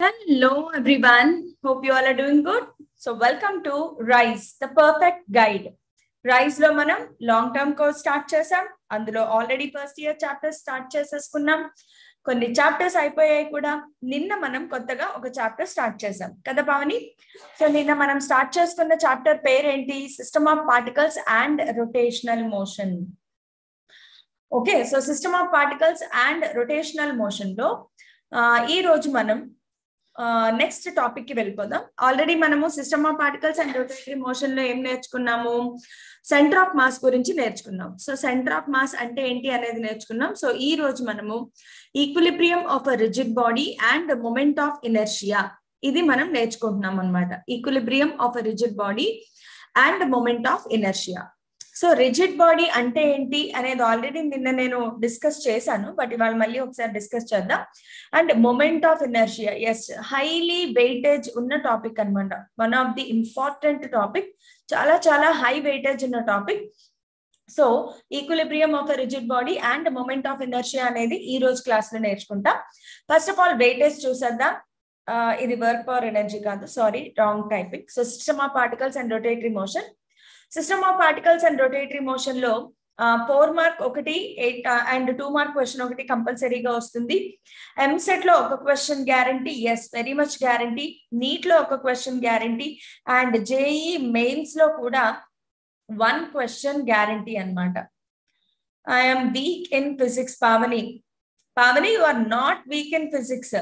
Hello, everyone. Hope you all are doing good. So, welcome to Rise, the perfect guide. Rise లో మనం long term course start చేసాం అందులో already first year chapters start చేసేసుకున్నాం కొన్ని chapters అయిపోయాయి కూడా నిన్న మనం కొత్తగా ఒక చాప్టర్ స్టార్ట్ చేసాం కదా పావని సో నిన్న మనం స్టార్ట్ చేసుకున్న చాప్టర్ పేరేంటి system of particles and rotational motion okay so system of particles and rotational motion లో ఈ రోజు మనం నెక్స్ట్ టాపిక్ కి వెళ్ళిపోదాం ఆల్రెడీ మనము system of particles and rotatory motion లో ఏం నేర్చుకున్నాము సెంటర్ ఆఫ్ మాస్ గురించి నేర్చుకున్నాం సో సెంటర్ ఆఫ్ మాస్ అంటే ఏంటి అనేది నేర్చుకున్నాం సో ఈ రోజు మనము equilibrium of a rigid body and moment of inertia ఇది మనం నేర్చుకుంటున్నాం అనమాట equilibrium of a rigid body and moment of inertia so rigid body అంటే ఏంటి అనేది ఆల్రెడీ నిన్న నేను డిస్కస్ చేశాను బట్ ఇవాళ మళ్ళీ ఒకసారి డిస్కస్ చేద్దాం and moment of inertia is highly weightage ఉన్న టాపిక్ అనమాట one of the important topic చాలా చాలా హై వెయిటేజ్ ఉన్న topic so equilibrium of rigid body and moment of inertia అనేది ఈ రోజు క్లాస్ లో నేర్చుకుంటాం ఫస్ట్ ఆఫ్ ఆల్ వెయిటేజ్ చూసేద్దాం ఇది వర్క్ పవర్ ఎనర్జీ కాదు sorry wrong typing so system of particles and rotatory motion system of particles and rotatory motion లో four mark ఒకటి eight and two mark question ఒకటి కంపల్సరీగా వస్తుంది ఎంసెట్ లో ఒక question guarantee is very much guarantee NEET లో ఒక question guarantee and JEE Mains లో కూడా వన్ క్వశ్చన్ గ్యారంటీ అనమాట I'm weak in physics Pavani Pavani you are not weak in physics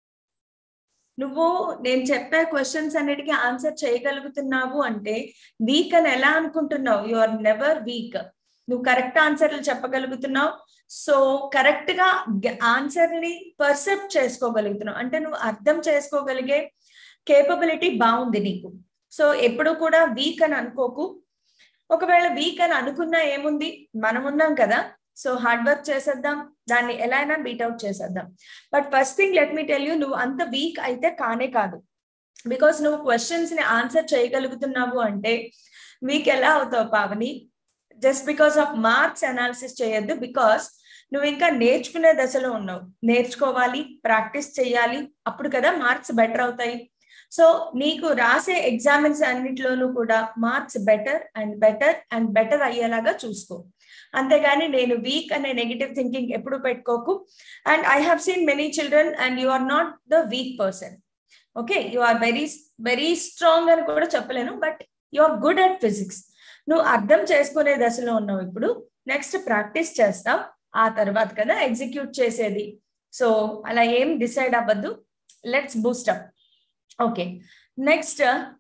నువ్వు నేను చెప్పే క్వశ్చన్స్ అన్నిటికీ ఆన్సర్ చేయగలుగుతున్నావు అంటే వీక్ అని ఎలా అనుకుంటున్నావు యు ఆర్ నెవర్ వీక్ నువ్వు కరెక్ట్ ఆన్సర్లు చెప్పగలుగుతున్నావు సో కరెక్ట్ గా ఆన్సర్ ని పర్సెప్ట్ చేసుకోగలుగుతున్నావు అంటే నువ్వు అర్థం చేసుకోగలిగే కేపబిలిటీ బాగుంది నీకు సో ఎప్పుడు కూడా వీక్ అని అనుకోకు ఒకవేళ వీక్ అని అనుకున్నా ఏముంది మనం ఉన్నాం కదా సో హార్డ్ వర్క్ చేసేద్దాం దాన్ని ఎలా అయినా బీట్అవుట్ చేసేద్దాం but first thing let me tell you నువ్వు అంత వీక్ అయితే కానే కాదు బికాస్ నువ్వు క్వశ్చన్స్ ని ఆన్సర్ చేయగలుగుతున్నావు అంటే వీక్ ఎలా అవుతావు Pavani just because of marks analysis చేయొద్దు బికాస్ నువ్వు ఇంకా నేర్చుకునే దశలో ఉన్నావు నేర్చుకోవాలి ప్రాక్టీస్ చేయాలి అప్పుడు కదా మార్క్స్ బెటర్ అవుతాయి సో నీకు రాసే ఎగ్జామిన్స్ అన్నిటిలోనూ కూడా marks better and better and better అయ్యేలాగా చూసుకో అంతేగాని నేను వీక్ అనే నెగిటివ్ థింకింగ్ ఎప్పుడు పెట్టుకోకు and I have seen many children and you are not the weak person okay you are very very strong అని కూడా చెప్పలేను but you are good at physics నువ్వు అర్థం చేసుకునే దశలో ఉన్నావు ఇప్పుడు నెక్స్ట్ ప్రాక్టీస్ చేస్తావు ఆ తర్వాత కదా ఎగ్జిక్యూట్ చేసేది సో అలా ఏం డిసైడ్ అవ్వద్దు let's boost up okay next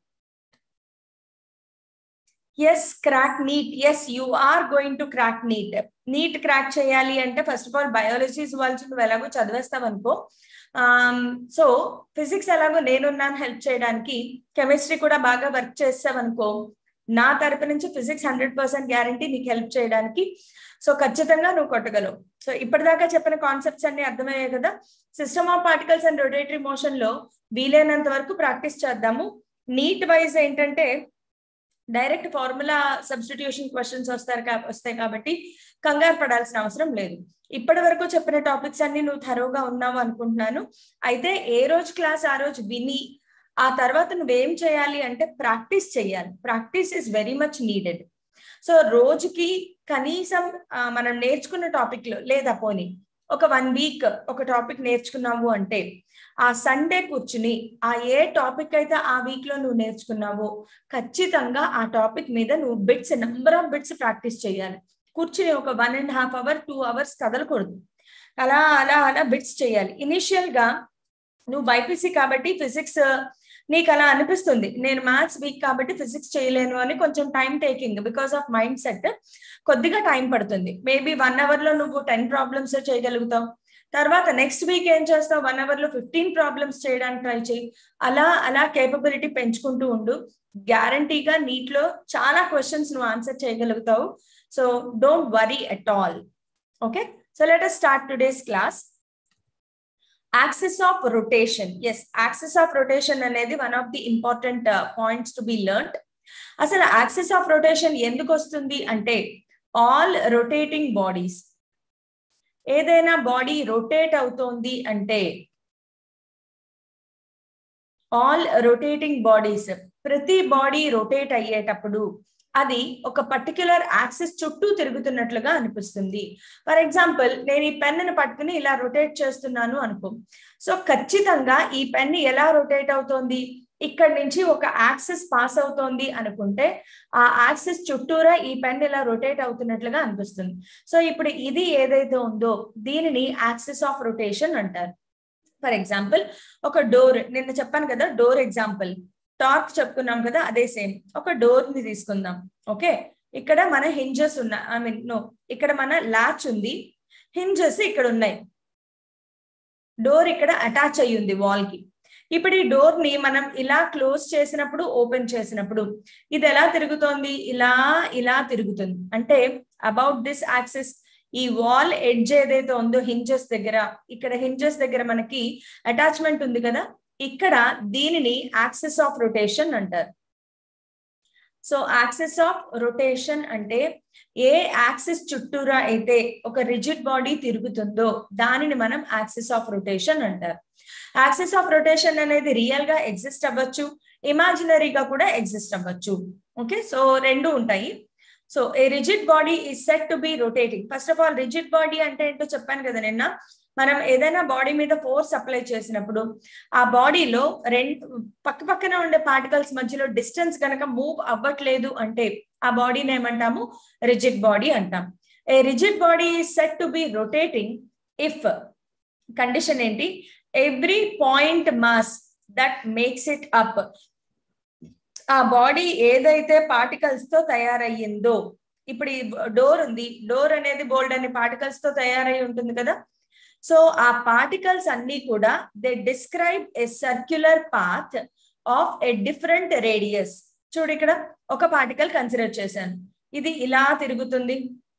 is crack NEET is you are going to crack NEET NEET crack చేయాలి అంటే ఫస్ట్ ఆఫ్ ఆల్ బయాలజీ ఇవ్వాల్సి నువ్వు ఎలాగో చదివేస్తావు అనుకో సో ఫిజిక్స్ ఎలాగో నేనున్నాను హెల్ప్ చేయడానికి కెమిస్ట్రీ కూడా బాగా వర్క్ చేస్తావనుకో నా తరపు నుంచి ఫిజిక్స్ హండ్రెడ్ పర్సెంట్ గ్యారంటీ నీకు హెల్ప్ చేయడానికి సో ఖచ్చితంగా నువ్వు కొట్టగలవు సో ఇప్పటిదాకా చెప్పిన కాన్సెప్ట్స్ అన్ని అర్థమయ్యాయి కదా system of particles and rotatory motion లో వీలైనంత వరకు ప్రాక్టీస్ చేద్దాము నీట్ వైజ్ ఏంటంటే డైరెక్ట్ ఫార్ములా సబ్స్టిట్యూషన్ క్వశ్చన్స్ వస్తారు వస్తాయి కాబట్టి కంగారు పడాల్సిన అవసరం లేదు ఇప్పటి వరకు చెప్పిన టాపిక్స్ అన్ని నువ్వు థరోగా ఉన్నావు అనుకుంటున్నాను అయితే ఏ రోజు క్లాస్ ఆ రోజు విని ఆ తర్వాత నువ్వేం చేయాలి అంటే ప్రాక్టీస్ చేయాలి practice is very much needed so రోజుకి కనీసం మనం నేర్చుకున్న టాపిక్ లో లేదా పోనీ ఒక వన్ వీక్ ఒక టాపిక్ నేర్చుకున్నావు అంటే ఆ సండే కూర్చుని ఆ ఏ టాపిక్ అయితే ఆ వీక్ లో నువ్వు నేర్చుకున్నావో ఖచ్చితంగా ఆ టాపిక్ మీద నువ్వు bits number of bits practice చేయాలి కూర్చుని ఒక one and half hour two hours కదలకూడదు అలా అలా అలా బిట్స్ చేయాలి ఇనిషియల్ గా నువ్వు బైపీసీ కాబట్టి ఫిజిక్స్ నీకు అలా అనిపిస్తుంది నేను మ్యాథ్స్ వీక్ కాబట్టి ఫిజిక్స్ చేయలేను అని కొంచెం time taking because of mindset కొద్దిగా టైం పడుతుంది మేబీ వన్ అవర్ లో నువ్వు టెన్ ప్రాబ్లమ్స్ చేయగలుగుతావు తర్వాత నెక్స్ట్ వీక్ ఏం చేస్తావు వన్ అవర్ లో ఫిఫ్టీన్ ప్రాబ్లమ్స్ చేయడానికి ట్రై చేయి అలా అలా కేపబిలిటీ పెంచుకుంటూ ఉండు గ్యారంటీగా నీట్ లో చాలా క్వశ్చన్స్ నువ్వు ఆన్సర్ చేయగలుగుతావు so don't worry at all okay so let us start today's class axis of rotation is axis of rotation అనేది one of the important points to be learn అసలు axis of rotation ఎందుకు వస్తుంది అంటే all rotating bodies ఏదైనా body rotate అవుతోంది అంటే all rotating bodies ప్రతి body rotate అయ్యేటప్పుడు అది ఒక పర్టిక్యులర్ యాక్సిస్ చుట్టూ తిరుగుతున్నట్లుగా అనిపిస్తుంది ఫర్ ఎగ్జాంపుల్ నేను ఈ పెన్నును పట్టుకుని ఇలా రొటేట్ చేస్తున్నాను అనుకో సో ఖచ్చితంగా ఈ పెన్ ఎలా రొటేట్ అవుతోంది ఇక్కడ నుంచి ఒక యాక్సిస్ పాస్ అవుతోంది అనుకుంటే ఆ యాక్సిస్ చుట్టూరా ఈ పెన్ ఇలా రొటేట్ అవుతున్నట్లుగా అనిపిస్తుంది సో ఇప్పుడు ఇది ఏదైతే ఉందో దీనిని యాక్సిస్ ఆఫ్ రొటేషన్ అంటారు ఫర్ ఎగ్జాంపుల్ ఒక డోర్ నిన్న చెప్పాను కదా డోర్ ఎగ్జాంపుల్ టార్క్ చెప్పుకున్నాం కదా అదే సేమ్ ఒక డోర్ ని తీసుకుందాం ఓకే ఇక్కడ మన హింజెస్ ఉన్నాయి ఐ మీన్ నో ఇక్కడ మన లాచ్ ఉంది హింజెస్ ఇక్కడ ఉన్నాయి డోర్ ఇక్కడ అటాచ్ అయ్యి ఉంది వాల్ కి ఇప్పుడు ఈ డోర్ ని మనం ఇలా క్లోజ్ చేసినప్పుడు ఓపెన్ చేసినప్పుడు ఇది ఎలా తిరుగుతోంది ఇలా ఇలా తిరుగుతుంది అంటే అబౌట్ దిస్ యాక్సెస్ ఈ వాల్ ఎడ్జ్ ఏదైతే ఉందో హింజెస్ దగ్గర ఇక్కడ హింజెస్ దగ్గర మనకి అటాచ్మెంట్ ఉంది కదా ఇక్కడ దీనిని యాక్సెస్ ఆఫ్ రొటేషన్ అంటారు సో యాక్సెస్ ఆఫ్ రొటేషన్ అంటే ఏ యాక్సిస్ చుట్టూరా అయితే ఒక రిజిడ్ బాడీ తిరుగుతుందో దానిని మనం యాక్సిస్ ఆఫ్ రొటేషన్ అంటారు యాక్సిస్ ఆఫ్ రొటేషన్ అనేది రియల్ గా ఎగ్జిస్ట్ అవ్వచ్చు ఇమాజినరీగా కూడా ఎగ్జిస్ట్ అవ్వచ్చు ఓకే సో రెండు ఉంటాయి so a rigid body is said to be rotating first of all rigid body అంటే ఏంటో చెప్పాను కదా నిన్న మనం ఏదైనా బాడీ మీద ఫోర్స్ అప్లై చేసినప్పుడు ఆ బాడీలో రెండు పక్క పక్కన ఉండే పార్టికల్స్ మధ్యలో డిస్టెన్స్ కనుక మూవ్ అవ్వట్లేదు అంటే ఆ బాడీని ఏమంటాము రిజిడ్ బాడీ అంటాం a rigid body set to be rotating if condition ఏంటి every point mass that makes it up ఆ బాడీ ఏదైతే పార్టికల్స్ తో తయారయ్యిందో ఇప్పుడు ఈ డోర్ ఉంది డోర్ అనేది బోల్డ్ అనే పార్టికల్స్ తో తయారై ఉంటుంది కదా సో ఆ పార్టికల్స్ అన్ని కూడా they describe a circular path of a different radius చూడు ఇక్కడ ఒక పార్టికల్ కన్సిడర్ చేశాను ఇది ఇలా తిరుగుతుంది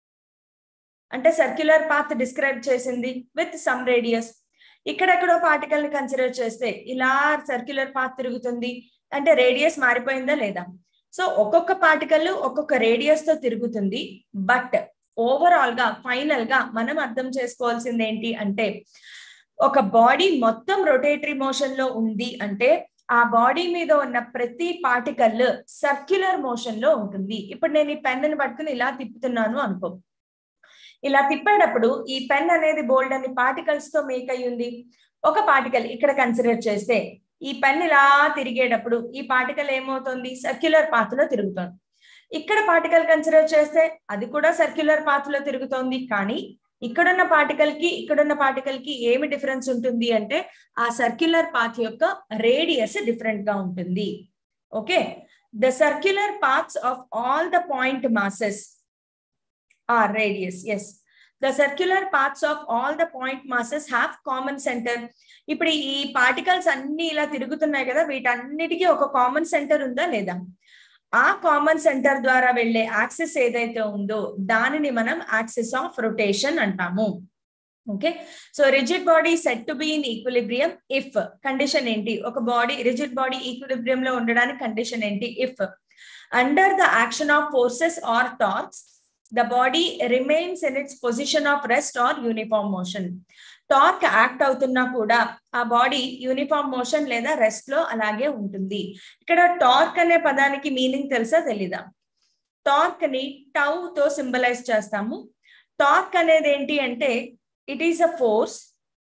అంటే సర్క్యులర్ పాత్ డిస్క్రైబ్ చేసింది విత్ సమ్ రేడియస్ ఇక్కడెక్కడో పార్టికల్ ని కన్సిడర్ చేస్తే ఇలా సర్క్యులర్ పాత్ తిరుగుతుంది అంటే రేడియస్ మారిపోయిందా లేదా సో ఒక్కొక్క పార్టికల్ ఒక్కొక్క రేడియస్ తో తిరుగుతుంది బట్ ఓవరాల్ గా ఫైనల్ గా మనం అర్థం చేసుకోవాల్సింది ఏంటి అంటే ఒక బాడీ మొత్తం రొటేటరీ మోషన్ లో ఉంది అంటే ఆ బాడీ మీద ఉన్న ప్రతి పార్టికల్ సర్క్యులర్ మోషన్ లో ఉంటుంది ఇప్పుడు నేను ఈ పెన్నుని పట్టుకుని ఇలా తిప్పుతున్నాను అనుకో ఇలా తిప్పేటప్పుడు ఈ పెన్ అనేది బోల్డ్ అని పార్టికల్స్ తో మేక్ అయ్యి ఉంది ఒక పార్టికల్ ఇక్కడ కన్సిడర్ చేస్తే ఈ పెన్ ఇలా తిరిగేటప్పుడు ఈ పార్టికల్ ఏమవుతుంది సర్క్యులర్ పాత్ లో తిరుగుతుంది ఇక్కడ పార్టికల్ కన్సిడర్ చేస్తే అది కూడా సర్క్యులర్ పాత్ లో తిరుగుతోంది కానీ ఇక్కడున్న పార్టికల్ కి ఇక్కడున్న పార్టికల్ కి ఏమి డిఫరెన్స్ ఉంటుంది అంటే ఆ సర్క్యులర్ పాత్ యొక్క రేడియస్ డిఫరెంట్ గా ఉంటుంది okay the circular paths of all the point masses are radius S the circular parts of all the point masses have common centre ఇప్పుడు ఈ పార్టికల్స్ అన్ని ఇలా తిరుగుతున్నాయి కదా వీటన్నిటికీ ఒక కామన్ సెంటర్ ఉందా లేదా ఆ కామన్ సెంటర్ ద్వారా వెళ్లే యాక్సెస్ ఏదైతే ఉందో దానిని మనం యాక్సెస్ ఆఫ్ రొటేషన్ అంటాము okay so rigid body set to be in equilibrium if condition ఏంటి ఒక బాడీ రిజిడ్ బాడీ ఈక్విలిబ్రియం లో ఉండడానికి కండిషన్ ఏంటి if under the action of forces or torques the body remains in its position of rest or uniform motion torque act అవుతున్నా కూడా ఆ body uniform motion లేదా rest లో అలాగే ఉంటుంది ఇక్కడ టార్క్ అనే పదానికి మీనింగ్ తెలుసా తెలీదా టార్క్ ని టౌ తో సింబలైజ్ చేస్తాము టార్క్ అనేది ఏంటి అంటే it is a force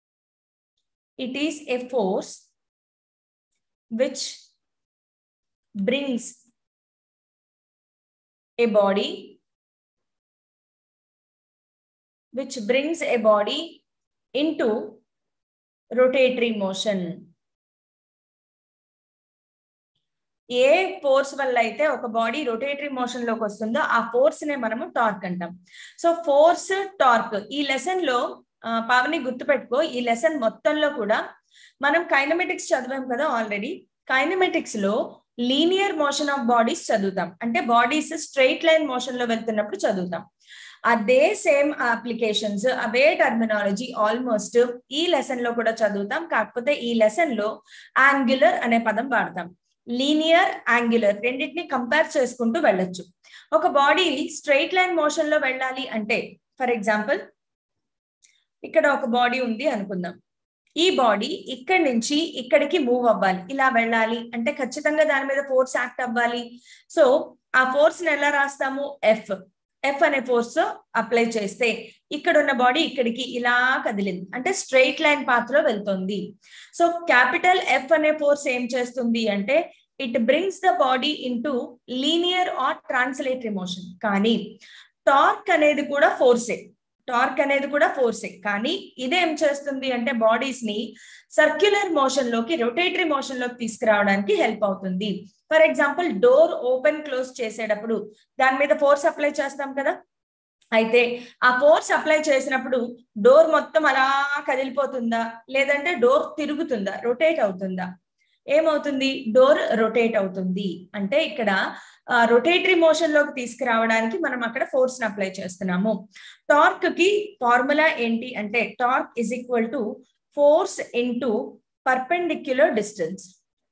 it is a force which brings a body which brings a body into rotatory motion ఏ ఫోర్స్ వల్ల అయితే ఒక బాడీ రొటేటరీ మోషన్ లోకి వస్తుందో ఆ ఫోర్స్ నే మనము టార్క్ అంటాం సో ఫోర్స్ టార్క్ ఈ లెసన్ లో పావని గుర్తుపెట్టుకో ఈ లెసన్ మొత్తంలో కూడా మనం కైనమెటిక్స్ చదివాం కదా ఆల్రెడీ కైనమెటిక్స్ లో లీనియర్ మోషన్ ఆఫ్ బాడీస్ చదువుతాం అంటే బాడీస్ స్ట్రైట్ లైన్ మోషన్ లో వెళ్తున్నప్పుడు చదువుతాం అదే సేమ్ అప్లికేషన్స్ అవే టర్మినాలజీ ఆల్మోస్ట్ ఈ లెసన్ లో కూడా చదువుతాం కాకపోతే ఈ లెసన్ లో యాంగులర్ అనే పదం వాడతాం లీనియర్ యాంగులర్ రెండింటిని కంపేర్ చేసుకుంటూ వెళ్ళొచ్చు ఒక బాడీ స్ట్రైట్ లైన్ మోషన్ లో వెళ్ళాలి అంటే ఫర్ ఎగ్జాంపుల్ ఇక్కడ ఒక బాడీ ఉంది అనుకుందాం ఈ బాడీ ఇక్కడి నుంచి ఇక్కడికి మూవ్ అవ్వాలి ఇలా వెళ్ళాలి అంటే ఖచ్చితంగా దాని మీద ఫోర్స్ యాక్ట్ అవ్వాలి సో ఆ ఫోర్స్ ని ఎలా రాస్తాము ఎఫ్ ఎఫ్ అనే ఫోర్స్ అప్లై చేస్తే ఇక్కడ ఉన్న బాడీ ఇక్కడికి ఇలా కదిలింది అంటే స్ట్రైట్ లైన్ పాత్ లో వెళ్తుంది సో క్యాపిటల్ ఎఫ్ అనే ఫోర్స్ ఏం చేస్తుంది అంటే it brings the body into linear or translatory motion కానీ టార్క్ అనేది కూడా ఫోర్సే టార్క్ అనేది కూడా ఫోర్సే కానీ ఇదేం చేస్తుంది అంటే బాడీస్ ని సర్క్యులర్ మోషన్ లోకి రొటేటరీ మోషన్ లోకి తీసుకురావడానికి హెల్ప్ అవుతుంది for example door open close చేసేటప్పుడు దాని మీద ఫోర్స్ అప్లై చేస్తాం కదా అయితే ఆ ఫోర్స్ అప్లై చేసినప్పుడు డోర్ మొత్తం అలా కదిలిపోతుందా లేదంటే డోర్ తిరుగుతుందా రొటేట్ అవుతుందా ఏమవుతుంది డోర్ రొటేట్ అవుతుంది అంటే ఇక్కడ రొటేటరీ మోషన్ లోకి తీసుకురావడానికి మనం అక్కడ ఫోర్స్ ని అప్లై చేస్తున్నాము టార్క్ కి ఫార్ములా ఏంటి అంటే torque is equal to force into perpendicular distance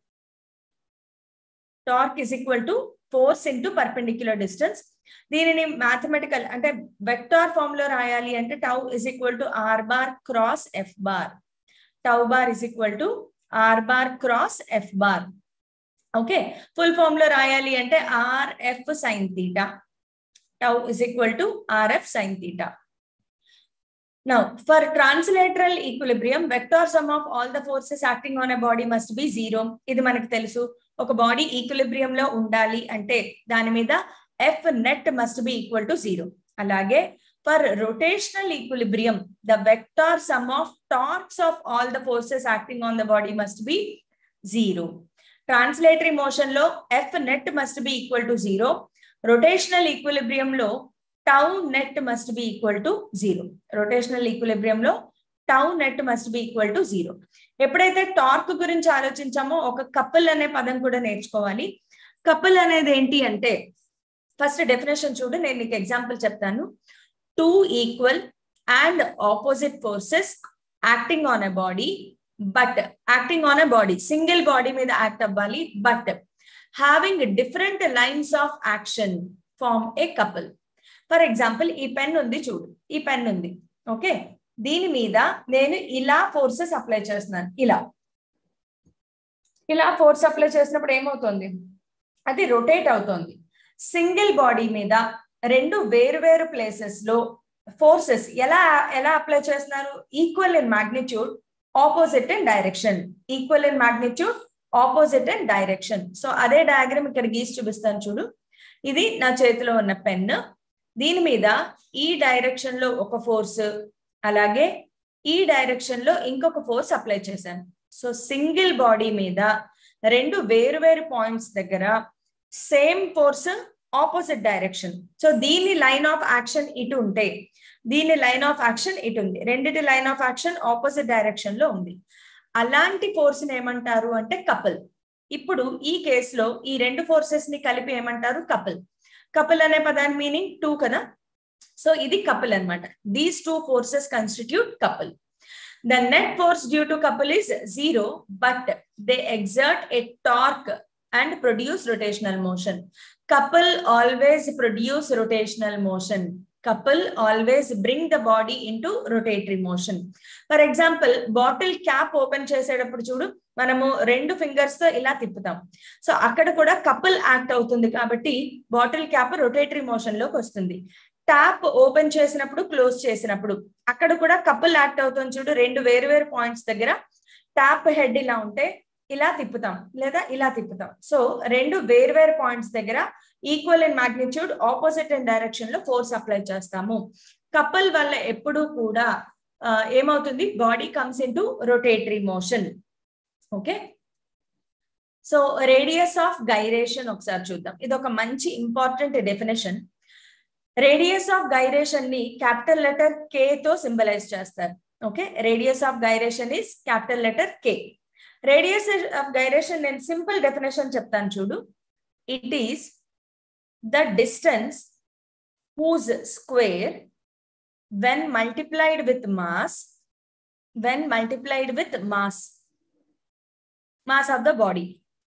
torque is equal to force into perpendicular distance దీనిని మ్యాథమెటికల్ అంటే వెక్టార్ ఫామ్ లో రాయాలి అంటే tau is equal to R bar cross F bar tau bar is equal to R bar cross F bar okay full form లో రాయాలి అంటే RF sine theta tau is equal to RF sine theta Now, for translateral equilibrium, vector sum of all the forces acting on a body must be zero. ఇది మనకు తెలుసు ఒక body equilibrium లో ఉండాలి అంటే దాని మీద F net must be equal to zero అలాగే for rotational equilibrium the vector sum of torques of all the forces acting on the body must be zero translatory motion లో F net must be equal to zero rotational equilibrium లో tau net must be equal to zero rotational equilibrium లో tau net must be equal to zero ఎప్పుడైతే torque గురించి ఆలోచించామో ఒక couple అనే పదం కూడా నేర్చుకోవాలి కపుల్ అనేది ఏంటి అంటే ఫస్ట్ డెఫినేషన్ చూడు నేను నీకు ఎగ్జాంపుల్ చెప్తాను two equal and opposite forces acting on a body but acting on a body single body మీద యాక్ట్ అవ్వాలి but having different lines of action form a couple for example ఈ pen ఉంది చూడు ఈ పెన్ ఉంది okay దీని మీద నేను ఇలా ఫోర్సెస్ అప్లై చేస్తున్నాను ఇలా ఇలా ఫోర్స్ అప్లై చేసినప్పుడు ఏమవుతుంది అది రొటేట్ అవుతుంది సింగిల్ బాడీ మీద రెండు వేరు వేరు ప్లేసెస్ లో ఫోర్సెస్ ఎలా ఎలా అప్లై చేస్తున్నారు equal in magnitude opposite in direction equal in magnitude opposite in direction so అదే డయాగ్రామ్ ఇక్కడ గీసి చూపిస్తాను చూడు ఇది నా చేతిలో ఉన్న పెన్ దీని మీద ఈ డైరెక్షన్ లో ఒక ఫోర్స్ అలాగే ఈ డైరెక్షన్ లో ఇంకొక ఫోర్స్ అప్లై చేశాను సో సింగిల్ బాడీ మీద రెండు వేరు వేరు పాయింట్స్ దగ్గర same force opposite direction so దీని లైన్ ఆఫ్ యాక్షన్ ఇటు ఉంటే దీని లైన్ ఆఫ్ యాక్షన్ ఇటు ఉంది రెండిటి line of action opposite direction లో ఉంది అలాంటి ఫోర్స్ ని ఏమంటారు అంటే కపుల్ ఇప్పుడు ఈ కేసులో ఈ రెండు ఫోర్సెస్ ని కలిపి ఏమంటారు కపుల్ కపుల్ అనే పదాని మీనింగ్ టూ కదా సో ఇది కపుల్ అనమాట these two forces constitute couple the net force due to couple is zero but they exert a torque and produce rotational motion couple always produce rotational motion couple always bring the body into rotatory motion for example bottle cap open చేసేటప్పుడు చూడు మనము రెండు fingers తో ఇలా తిప్పుతాం so అక్కడ కూడా couple act అవుతుంది కాబట్టి బాటిల్ క్యాప్ రొటేటరీ మోషన్ లోకి వస్తుంది ట్యాప్ ఓపెన్ చేసినప్పుడు క్లోజ్ చేసినప్పుడు అక్కడ కూడా కపుల్ యాక్ట్ అవుతుంది చూడు రెండు వేరు వేరు పాయింట్స్ దగ్గర ట్యాప్ హెడ్ ఇలా ఉంటే ఇలా తిప్పుతాం లేదా ఇలా తిప్పుతాం సో రెండు వేరు వేరు పాయింట్స్ దగ్గర equal in magnitude opposite in direction లో ఫోర్స్ అప్లై చేస్తాము కపుల్ వల్ల ఎప్పుడు కూడా ఏమవుతుంది body comes into rotatory motion okay so radius of gyration ఒకసారి చూద్దాం ఇది ఒక మంచి important definition radius of gyration ని క్యాపిటల్ లెటర్ కే తో సింబలైజ్ చేస్తారు okay radius of gyration is capital letter K radius of gyration నేను simple definition చెప్తాను చూడు it is the distance whose square when multiplied with mass when multiplied with mass mass of the body.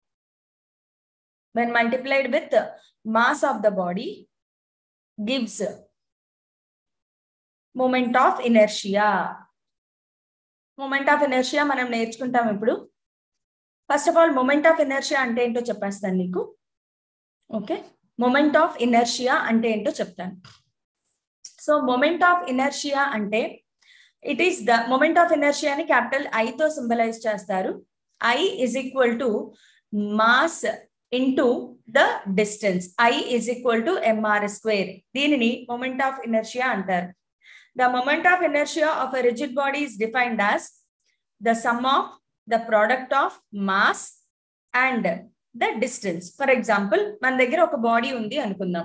When multiplied with mass of the body gives moment of inertia. Moment of inertia మనం నేర్చుకుంటాం ఇప్పుడు first of all moment of inertia అంటే ఏంటో చెప్పేస్తాను నీకు okay moment of inertia అంటే ఏంటో చెప్తాను సో మొమెంట్ ఆఫ్ ఇనర్షియా అంటే it is the moment of ఇనర్షియాని క్యాపిటల్ ఐతో సింబలైజ్ చేస్తారు I is equal to mass into the distance I is equal to MR square దీనిని మొమెంట్ ఆఫ్ ఇనర్షియా అంటారు the moment of inertia of a rigid body is defined as the sum of the product of mass and the distance. For example, మన దగ్గర ఒక body ఉంది అనుకుందాం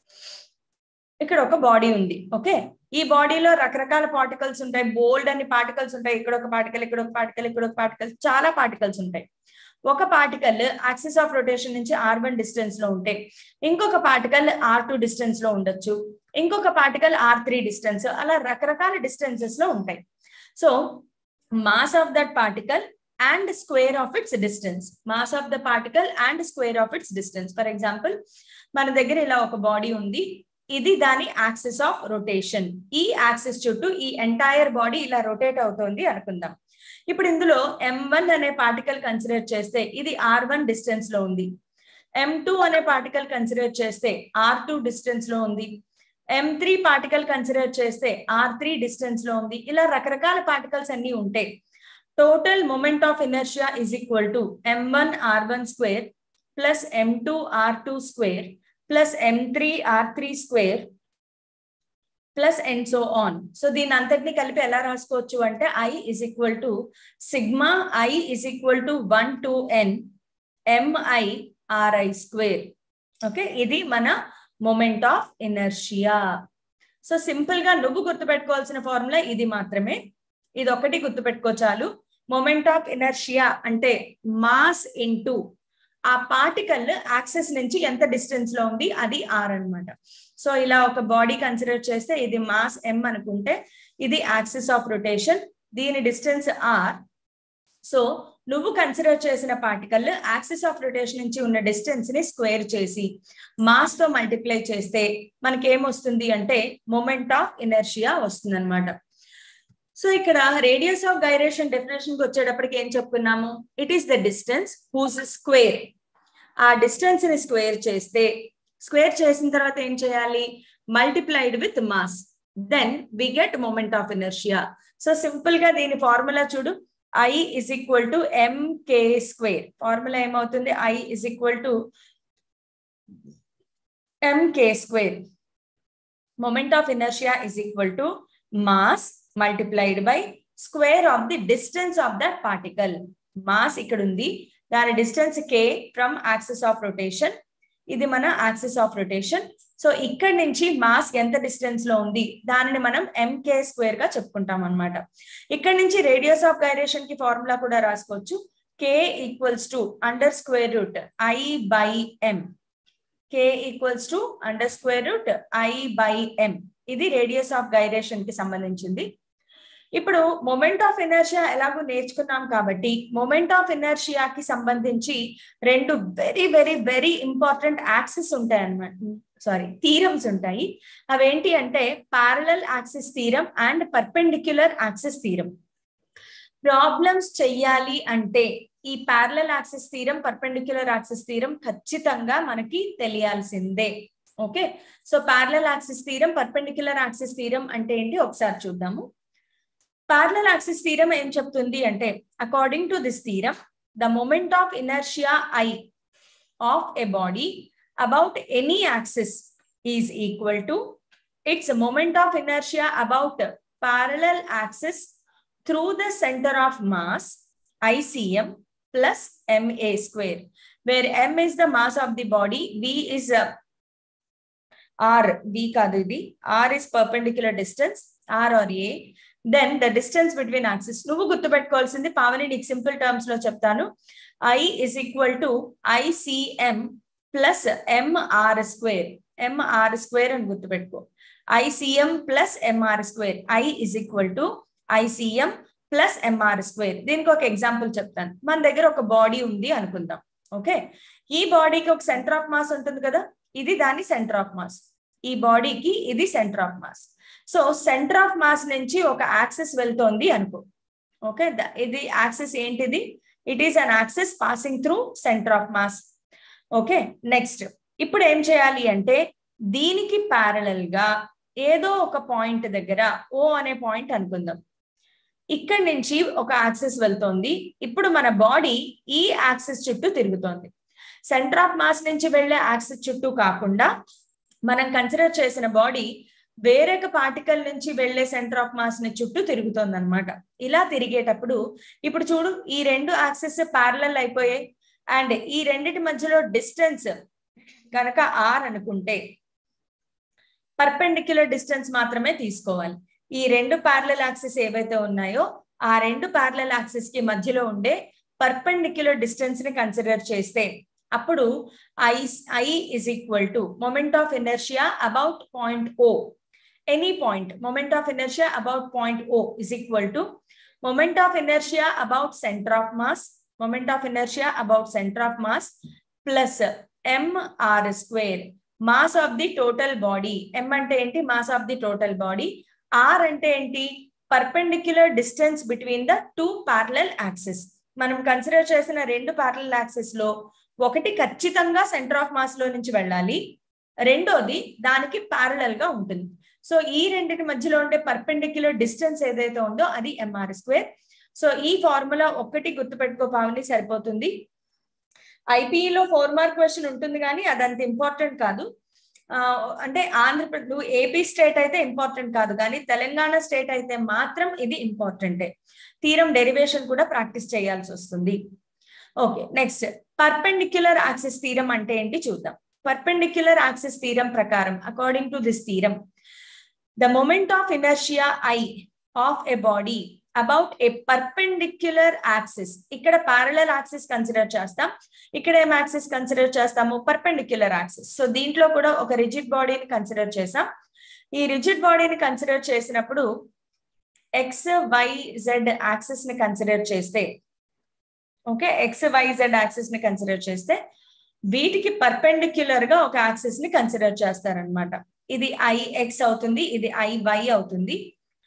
ఇక్కడ ఒక body ఉంది ఓకే ఈ బాడీలో రకరకాల పార్టికల్స్ ఉంటాయి బోల్డ్ అని పార్టికల్స్ ఉంటాయి ఇక్కడ ఒక పార్టికల్ ఇక్కడ ఒక పార్టికల్ ఇక్కడ ఒక పార్టికల్ చాలా పార్టికల్స్ ఉంటాయి ఒక పార్టికల్ యాక్సిస్ ఆఫ్ రొటేషన్ నుంచి ఆర్ వన్ డిస్టెన్స్ లో ఉంటే ఇంకొక పార్టికల్ ఆర్ టూ డిస్టెన్స్ లో ఉండొచ్చు ఇంకొక పార్టికల్ ఆర్ త్రీ డిస్టెన్స్ అలా రకరకాల డిస్టెన్సెస్ లో ఉంటాయి so mass of that particle and square of its distance mass of the particle and square of its distance for example మన దగ్గర ఇలా ఒక బాడీ ఉంది ఇది దాని యాక్సిస్ ఆఫ్ రొటేషన్ ఈ యాక్సిస్ చుట్టూ ఈ ఎంటైర్ బాడీ ఇలా రొటేట్ అవుతోంది అనుకుందాం ఇప్పుడు ఇందులో ఎం వన్ అనే పార్టికల్ కన్సిడర్ చేస్తే ఇది ఆర్ వన్ డిస్టెన్స్ లో ఉంది ఎం టూ అనే పార్టికల్ కన్సిడర్ చేస్తే ఆర్ టూ డిస్టెన్స్ లో ఉంది ఎం త్రీ పార్టికల్ కన్సిడర్ చేస్తే ఆర్ త్రీ డిస్టెన్స్ లో ఉంది ఇలా రకరకాల పార్టికల్స్ అన్ని ఉంటాయి total moment of inertia is equal to M one R one square plus M two R two square plus M three R three square plus and so on so దీని అంతటిని కలిపి ఎలా రాసుకోవచ్చు అంటే I is equal to sigma I is equal to one to N MI RI square okay ఇది మన moment of inertia so simple గా నువ్వు గుర్తుపెట్టుకోవాల్సిన ఫార్ములా ఇది మాత్రమే ఇది ఒకటి గుర్తుపెట్టుకో చాలు మొమెంట్ ఆఫ్ ఇనర్షియా అంటే మాస్ ఇంటూ ఆ పార్టికల్ యాక్సెస్ నుంచి ఎంత డిస్టెన్స్ లో ఉంది అది ఆర్ అనమాట సో ఇలా ఒక బాడీ కన్సిడర్ చేస్తే ఇది మాస్ ఎం అనుకుంటే ఇది యాక్సిస్ ఆఫ్ రొటేషన్ దీని డిస్టెన్స్ ఆర్ సో నువ్వు కన్సిడర్ చేసిన పార్టికల్ యాక్సిస్ ఆఫ్ రొటేషన్ నుంచి ఉన్న డిస్టెన్స్ ని స్క్వేర్ చేసి మాస్ తో మల్టిప్లై చేస్తే మనకి ఏమొస్తుంది అంటే మొమెంట్ ఆఫ్ ఇనర్షియా వస్తుంది అనమాట సో ఇక్కడ రేడియస్ ఆఫ్ గైరేషన్ డెఫినేషన్ కి వచ్చేటప్పటికి ఏం చెప్పుకున్నాము it is the distance whose square ఆ డిస్టెన్స్ ని స్క్వేర్ చేస్తే స్క్వేర్ చేసిన తర్వాత ఏం చేయాలి multiplied with mass then we get moment of inertia so simple గా దీని ఫార్ములా చూడు I is equal to MK square formula ఏమవుతుంది I is equal to MK square moment of inertia is equal to mass multiplied by square of the distance of that particle mass ఇక్కడ ఉంది దాని distance K from axis of rotation ఇది మన axis of rotation so ఇక్కడ నుంచి mass ఎంత distance లో ఉంది దానిని మనం ఎంకే స్క్వేర్ గా చెప్పుకుంటాం అనమాట ఇక్కడ నుంచి రేడియస్ ఆఫ్ గైరేషన్ కి ఫార్ములా కూడా రాసుకోవచ్చు K equals to under square root I by M K equals to under square root I by M ఇది రేడియస్ ఆఫ్ గైరేషన్ కి సంబంధించింది ఇప్పుడు మొమెంట్ ఆఫ్ ఇనర్షియా ఎలాగో నేర్చుకున్నాం కాబట్టి మొమెంట్ ఆఫ్ ఇనర్షియాకి సంబంధించి రెండు very very very important axis ఉంటాయి అన్నమాట సారీ థీరమ్స్ ఉంటాయి అవేంటి అంటే parallel axis theorem and perpendicular axis theorem problems చెయ్యాలి అంటే ఈ parallel axis theorem perpendicular axis theorem ఖచ్చితంగా మనకి తెలియాల్సిందే okay so parallel axis theorem perpendicular axis theorem అంటే ఏంటి ఒకసారి చూద్దాము పారలల్ యాక్సిస్ థీరం ఏం చెప్తుంది అంటే according to this theorem the moment of inertia I of a body about any axis is equal to its moment of inertia about parallel axis through the center of mass ICM plus MA square, where M is the mass of the body, V is uh, R, V కాదు ఇది R is perpendicular distance, R or A. Then the distance between axis. నువ్వు గుర్తుపెట్టుకోవాల్సింది పావని నీకు simple terms లో చెప్తాను I is equal to ICM plus MR square. MR square అని గుర్తుపెట్టుకో ICM plus MR square I is equal to ICM plus MR square దీనికి ఒక example చెప్తాను మన దగ్గర ఒక బాడీ ఉంది అనుకుందాం ఓకే ఈ బాడీకి ఒక సెంటర్ ఆఫ్ మాస్ ఉంటుంది కదా ఇది దాని సెంటర్ ఆఫ్ మాస్ ఈ బాడీకి ఇది centre of mass so centre of mass నుంచి ఒక యాక్సెస్ వెళ్తోంది అనుకో ఓకే ఇది యాక్సిస్ ఏంటిది it is an axis passing through centre of mass okay next ఇప్పుడు ఏం చేయాలి అంటే దీనికి ప్యారలల్ గా ఏదో ఒక పాయింట్ దగ్గర ఓ అనే పాయింట్ అనుకుందాం ఇక్కడి నుంచి ఒక యాక్సిస్ వెళ్తోంది ఇప్పుడు మన బాడీ ఈ యాక్సిస్ చుట్టూ తిరుగుతోంది సెంటర్ ఆఫ్ మాస్ నుంచి వెళ్లే యాక్సిస్ చుట్టూ కాకుండా మనం కన్సిడర్ చేసిన బాడీ వేరొక పార్టికల్ నుంచి వెళ్లే సెంటర్ ఆఫ్ మాస్ ని చుట్టూ తిరుగుతోంది అనమాట ఇలా తిరిగేటప్పుడు ఇప్పుడు చూడు ఈ రెండు యాక్సిస్ ప్యారలల్ అయిపోయాయి అండ్ ఈ రెండిటి మధ్యలో డిస్టెన్స్ కనుక ఆర్ అనుకుంటే పర్పెండిక్యులర్ డిస్టెన్స్ మాత్రమే తీసుకోవాలి ఈ రెండు ప్యారలల్ యాక్సిస్ ఏవైతే ఉన్నాయో ఆ రెండు ప్యారలల్ యాక్సిస్ కి మధ్యలో ఉండే పర్పెండిక్యులర్ డిస్టెన్స్ ని కన్సిడర్ చేస్తే అప్పుడు I I is equal to moment of inertia about point O any point moment of inertia about point O is equal to moment of inertia about centre of mass moment of inertia about centre of mass plus MR square mass of the total body M అంటే ఏంటి mass of the total body R అంటే ఏంటి perpendicular distance between the two parallel axis మనం consider చేసిన రెండు parallel axis లో ఒకటి ఖచ్చితంగా సెంటర్ ఆఫ్ మాస్ లో నుంచి వెళ్ళాలి రెండోది దానికి ప్యారలల్ గా ఉంటుంది సో ఈ రెండింటి మధ్యలో ఉండే పర్పెండిక్యులర్ డిస్టెన్స్ ఏదైతే ఉందో అది ఎంఆర్ స్క్వేర్ సో ఈ ఫార్ములా ఒక్కటి గుర్తుపెట్టుకో పావని సరిపోతుంది ఐపీఈలో ఫోర్ మార్క్ క్వశ్చన్ ఉంటుంది కానీ అదంత ఇంపార్టెంట్ కాదు అంటే ఆంధ్రప్రదేశ్ నువ్వు ఏపీ స్టేట్ అయితే ఇంపార్టెంట్ కాదు కానీ తెలంగాణ స్టేట్ అయితే మాత్రం ఇది ఇంపార్టెంటే తీరం డెరివేషన్ కూడా ప్రాక్టీస్ చేయాల్సి వస్తుంది ఓకే నెక్స్ట్ పర్పెండిక్యులర్ యాక్సిస్ తీరం అంటే ఏంటి చూద్దాం పర్పెండిక్యులర్ యాక్సిస్ తీరం ప్రకారం according to this theorem the moment of inertia I of a body about a perpendicular axis ఇక్కడ ప్యారలల్ యాక్సిస్ కన్సిడర్ చేస్తాం ఇక్కడ ఏం యాక్సిస్ కన్సిడర్ చేస్తాము పర్పెండిక్యులర్ యాక్సిస్ సో దీంట్లో కూడా ఒక రిజిడ్ బాడీని కన్సిడర్ చేసాం ఈ రిజిడ్ బాడీని కన్సిడర్ చేసినప్పుడు ఎక్స్ వై జెడ్ యాక్సిస్ ని కన్సిడర్ చేస్తే okay X Y Z axis ని కన్సిడర్ చేస్తే వీటికి పర్పెండిక్యులర్ గా ఒక యాక్సిస్ ని కన్సిడర్ చేస్తారనమాట ఇది ఐ ఎక్స్ అవుతుంది ఇది ఐ వై అవుతుంది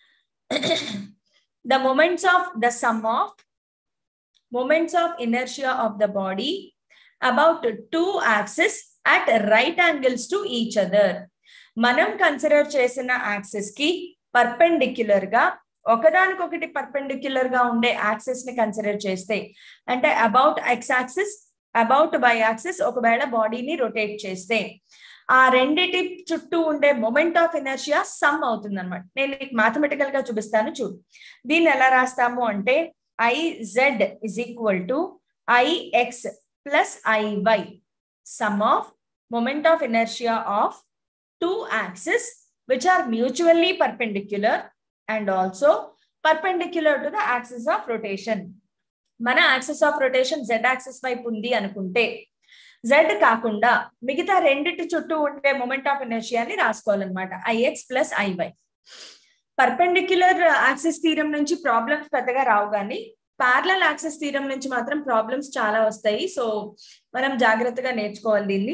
the moments of the sum of moments of inertia of the body about two axes at right angles to each other మనం కన్సిడర్ చేసిన యాక్సిస్ కి పర్పెండిక్యులర్ గా ఒకదానికొకటి పర్పెండిక్యులర్ గా ఉండే యాక్సిస్ ని కన్సిడర్ చేస్తే అంటే about X axis about Y axis ఒకవేళ బాడీని రొటేట్ చేస్తే ఆ రెండిటి చుట్టూ ఉండే మొమెంట్ ఆఫ్ ఎనర్షియా సమ్ అవుతుంది అనమాట నేను నీకు మ్యాథమెటికల్ గా చూపిస్తాను చూడు దీన్ని ఎలా రాస్తాము అంటే I Z is equal to I X plus I Y sum of moment of inertia of two axis which are mutually perpendicular and also perpendicular to the axis of rotation మన axis of rotation Z axis వైపు ఉంది అనుకుంటే Z కాకుండా మిగతా రెండిటి చుట్టూ ఉండే moment of ఎనర్షియాని రాసుకోవాలన్నమాట I X plus I Y perpendicular axis theorem నుంచి ప్రాబ్లమ్స్ పెద్దగా రావు కానీ ప్యారలల్ యాక్సిస్ తీరం నుంచి మాత్రం ప్రాబ్లమ్స్ చాలా వస్తాయి సో మనం జాగ్రత్తగా నేర్చుకోవాలి దీన్ని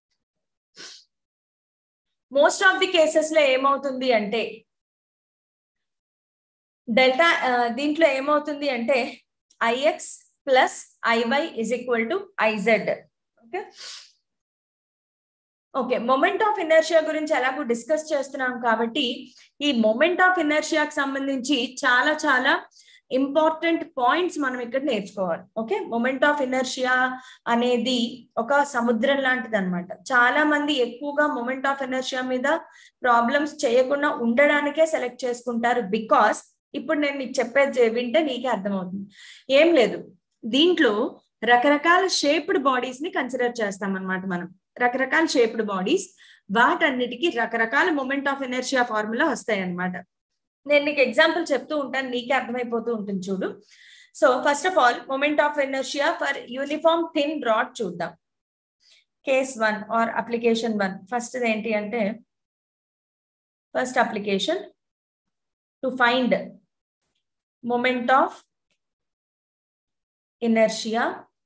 మోస్ట్ ఆఫ్ ది కేసెస్ లో ఏమవుతుంది అంటే డెల్టా దీంట్లో ఏమవుతుంది అంటే I X plus I Y is equal to I Z okay okay moment of inertia గురించి ఎలాగో డిస్కస్ చేస్తున్నాం కాబట్టి ఈ మొమెంట్ ఆఫ్ ఇనర్షియాకి సంబంధించి చాలా చాలా ఇంపార్టెంట్ పాయింట్స్ మనం ఇక్కడ నేర్చుకోవాలి ఓకే మొమెంట్ ఆఫ్ ఇనర్షియా అనేది ఒక సముద్రం లాంటిది అనమాట చాలా మంది ఎక్కువగా మొమెంట్ ఆఫ్ ఇనర్షియా మీద ప్రాబ్లమ్స్ చేయకుండా ఉండడానికే సెలెక్ట్ చేసుకుంటారు బికాస్ ఇప్పుడు నేను నీకు చెప్పేది వింటే నీకే అర్థమవుతుంది ఏం లేదు దీంట్లో రకరకాల షేప్డ్ బాడీస్ ని కన్సిడర్ చేస్తాం అనమాట మనం రకరకాల షేప్డ్ బాడీస్ వాటన్నిటికీ రకరకాల మూమెంట్ ఆఫ్ ఎనర్షియా ఫార్ములా వస్తాయి అనమాట నేను నీకు ఎగ్జాంపుల్ చెప్తూ ఉంటాను నీకే అర్థమైపోతూ ఉంటుంది చూడు so first of all moment of inertia for uniform thin rod చూద్దాం case one or application one first ఏంటి అంటే first application to find moment of inertia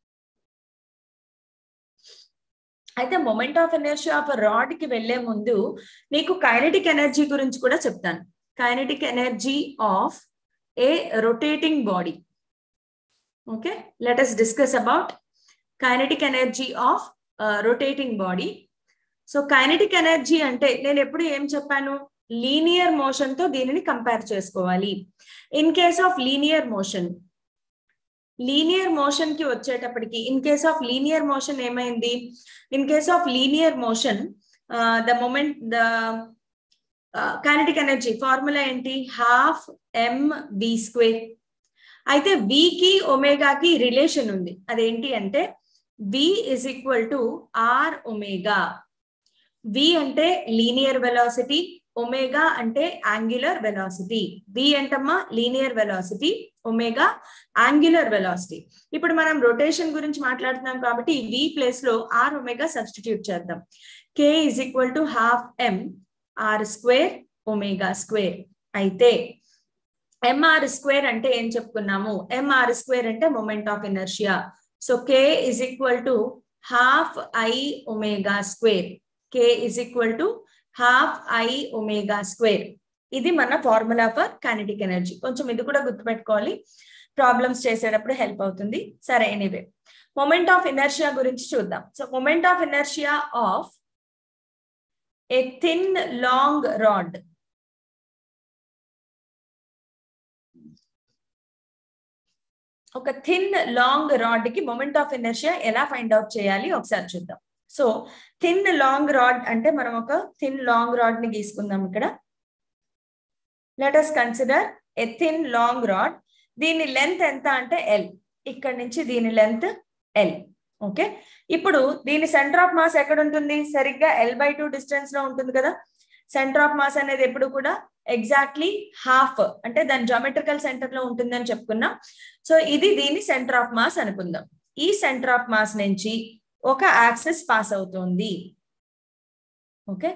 అయితే moment of energy of rod కి వెళ్లే ముందు నీకు కైనటిక్ ఎనర్జీ గురించి కూడా చెప్తాను kinetic energy of a rotating body okay let us discuss about kinetic energy of rotating body so kinetic energy అంటే నేను ఎప్పుడు ఏం చెప్పాను లీనియర్ మోషన్ తో దీనిని కంపేర్ చేసుకోవాలి in case of linear motion linear motion కి వచ్చేటప్పటికి in case of linear motion ఏమైంది in case of linear motion the moment the kinetic energy formula ఏంటి హాఫ్ ఎం వి స్క్వేర్ అయితే వికి ఒమేగాకి రిలేషన్ ఉంది అదేంటి అంటే V is equal to R omega V అంటే లీనియర్ వెలాసిటీ ఒమేగా అంటే యాంగులర్ వెలాసిటీ వి అంటమ్మా linear velocity omega angular velocity ఇప్పుడు మనం రొటేషన్ గురించి మాట్లాడుతున్నాం కాబట్టి వి ప్లేస్ లో ఆర్ ఒమేగా సబ్స్టిట్యూట్ చేద్దాం K is equal to half M R square omega square అయితే ఎంఆర్ స్క్వేర్ అంటే ఏం చెప్పుకున్నాము ఎంఆర్ స్క్వేర్ అంటే moment of inertia so K is equal to half I omega square K is equal to half I omega square ఇది మన formula for kinetic energy కొంచెం ఇది కూడా గుర్తుపెట్టుకోవాలి ప్రాబ్లమ్స్ చేసేటప్పుడు హెల్ప్ అవుతుంది సరే ఎనీవే మొమెంట్ ఆఫ్ ఇనర్షియా గురించి చూద్దాం so moment of inertia of a thin long rod ఒక థిన్ లాంగ్ రాడ్ కి మొమెంట్ ఆఫ్ ఇనర్షియా ఎలా ఫైండ్ అవుట్ చేయాలి ఒకసారి చూద్దాం సో థిన్ లాంగ్ రాడ్ అంటే మనం ఒక థిన్ లాంగ్ రాడ్ ని గీసుకుందాం ఇక్కడ let us consider a thin long rod దీని లెంత్ ఎంత అంటే ఎల్ ఇక్కడ నుంచి దీని లెంత్ ఎల్ ఓకే ఇప్పుడు దీని సెంటర్ ఆఫ్ మాస్ ఎక్కడ ఉంటుంది సరిగ్గా ఎల్ బై టూ డిస్టెన్స్ లో ఉంటుంది కదా సెంటర్ ఆఫ్ మాస్ అనేది ఎప్పుడు కూడా ఎగ్జాక్ట్లీ హాఫ్ అంటే దాని జామెట్రికల్ సెంటర్ లో ఉంటుందని చెప్పుకున్నాం సో ఇది దీని సెంటర్ ఆఫ్ మాస్ అనుకుందాం ఈ సెంటర్ ఆఫ్ మాస్ నుంచి ఒక యాక్సిస్ పాస్ అవుతుంది ఓకే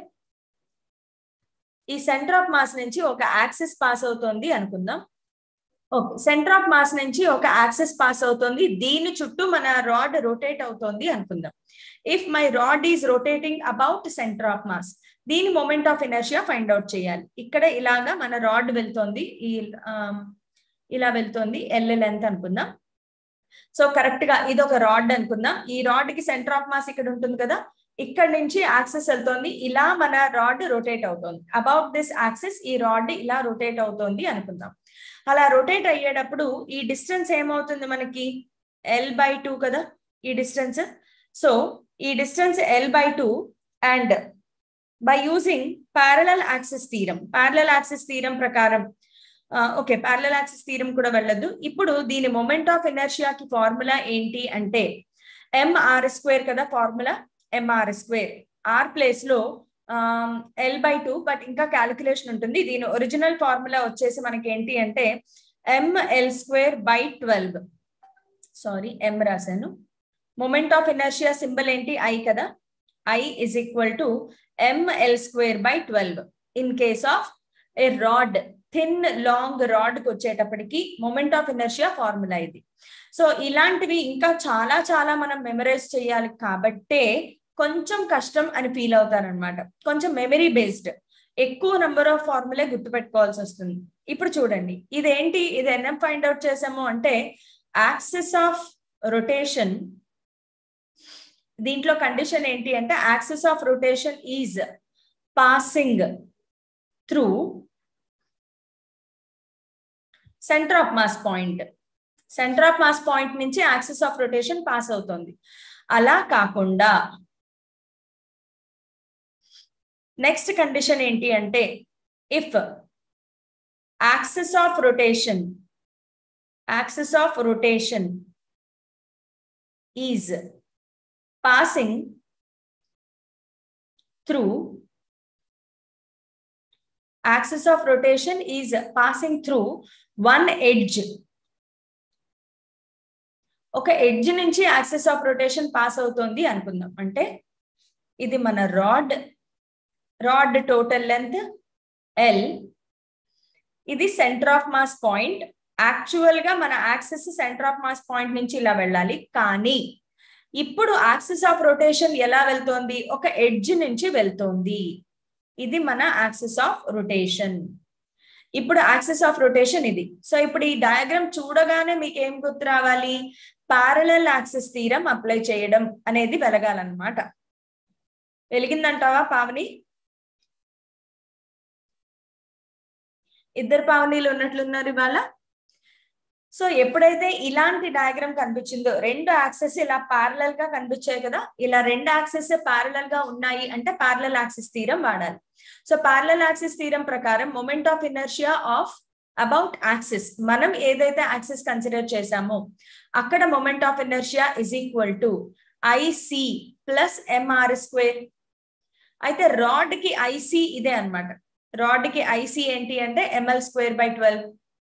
ఈ సెంటర్ ఆఫ్ మాస్ నుంచి ఒక యాక్సిస్ పాస్ అవుతుంది అనుకుందాం ఓకే సెంటర్ ఆఫ్ మాస్ నుంచి ఒక యాక్సిస్ పాస్ అవుతుంది దీని చుట్టూ మన రాడ్ రొటేట్ అవుతుంది అనుకుందాం if my rod is rotating about centre of mass దీని moment of inertia find out చేయాలి ఇక్కడ ఇలాగా మన రాడ్ వెళ్తోంది ఈ ఇలా వెళ్తోంది ఎల్ లెంత్ అనుకుందాం సో కరెక్ట్ గా ఇది ఒక రాడ్ అనుకుందాం ఈ రాడ్ కి సెంటర్ ఆఫ్ మాస్ ఇక్కడ ఉంటుంది కదా ఇక్కడ నుంచి యాక్సెస్ వెళ్తోంది ఇలా మన రాడ్ రొటేట్ అవుతోంది అబౌట్ దిస్ యాక్సెస్ ఈ రాడ్ ఇలా రొటేట్ అవుతోంది అనుకుందాం అలా రొటేట్ అయ్యేటప్పుడు ఈ డిస్టెన్స్ ఏమవుతుంది మనకి ఎల్ బై టూ కదా ఈ డిస్టెన్స్ సో ఈ distance L by two and by using parallel axes theorem parallel axes theorem ప్రకారం ఓకే ప్యారలల్ యాక్సెస్ తీరం కూడా వెళ్ళదు ఇప్పుడు దీని మొమెంట్ ఆఫ్ ఎనర్షియాకి ఫార్ములా ఏంటి అంటే ఎంఆర్ స్క్వేర్ కదా formula M R square R place లో ఎల్ బై టూ బట్ ఇంకా క్యాలిక్యులేషన్ ఉంటుంది దీని ఒరిజినల్ ఫార్ములా వచ్చేసి మనకి ఏంటి అంటే M L square by twelve sorry M రాశాను మొమెంట్ ఆఫ్ ఎనర్షియా సింబల్ ఏంటి ఐ కదా I is equal to ML square by twelve in case of a rod thin long rod కి వచ్చేటప్పటికి మొమెంట్ ఆఫ్ ఎనర్షియా ఫార్ములా ఇది so ఇలాంటివి ఇంకా చాలా చాలా మనం మెమరైజ్ చేయాలి కాబట్టే కొంచెం కష్టం అని ఫీల్ అవుతారనమాట కొంచెం మెమరీ బేస్డ్ ఎక్కువ నెంబర్ ఆఫ్ ఫార్ములే గుర్తుపెట్టుకోవాల్సి వస్తుంది ఇప్పుడు చూడండి ఇదేంటి ఇది ఎన్ఎం ఫైండ్ అవుట్ చేసాము అంటే యాక్సిస్ ఆఫ్ రొటేషన్ దీంట్లో కండిషన్ ఏంటి అంటే axis of rotation is passing through centre of mass point centre of mass point నుంచి యాక్సిస్ ఆఫ్ రొటేషన్ పాస్ అవుతుంది అలా కాకుండా నెక్స్ట్ కండిషన్ ఏంటి అంటే if axis of rotation axis of rotation is passing through axis of rotation is passing through one edge ఒక edge నుంచి axis of rotation pass అవుతుంది అనుకుందాం అంటే ఇది మన rod rod total length L ఇది centre of mass point actual గా మన axis centre of mass point నుంచి ఇలా వెళ్ళాలి కానీ ఇప్పుడు యాక్సిస్ ఆఫ్ రొటేషన్ ఎలా వెళ్తోంది ఒక ఎడ్జ్ నుంచి వెళ్తోంది ఇది మన యాక్సిస్ ఆఫ్ రొటేషన్ ఇప్పుడు యాక్సెస్ ఆఫ్ రొటేషన్ ఇది సో ఇప్పుడు ఈ డయాగ్రామ్ చూడగానే మీకు ఏం గుర్తు రావాలి పారలల్ యాక్సెస్ తీరం అప్లై చేయడం అనేది వెలగాలన్నమాట వెలిగిందంటావా పావని ఇద్దరు పావనీలు ఉన్నట్లున్నారు ఇవాళ సో ఎప్పుడైతే ఇలాంటి డయాగ్రామ్ కనిపించిందో రెండు యాక్సెస్ ఇలా పారలల్ గా కనిపించాయి కదా ఇలా రెండు యాక్సెస్ పారలల్ గా ఉన్నాయి అంటే పారలల్ యాక్సెస్ తీరం వాడాలి సో పారలల్ యాక్సెస్ తీరం ప్రకారం moment of inertia of about axis మనం ఏదైతే యాక్సిస్ కన్సిడర్ చేసామో అక్కడ moment of inertia is equal to IC plus MR square అయితే రాడ్ కి ఐసి ఇదే అనమాట రాడ్ కి ఐసి ఏంటి అంటే M L square by twelve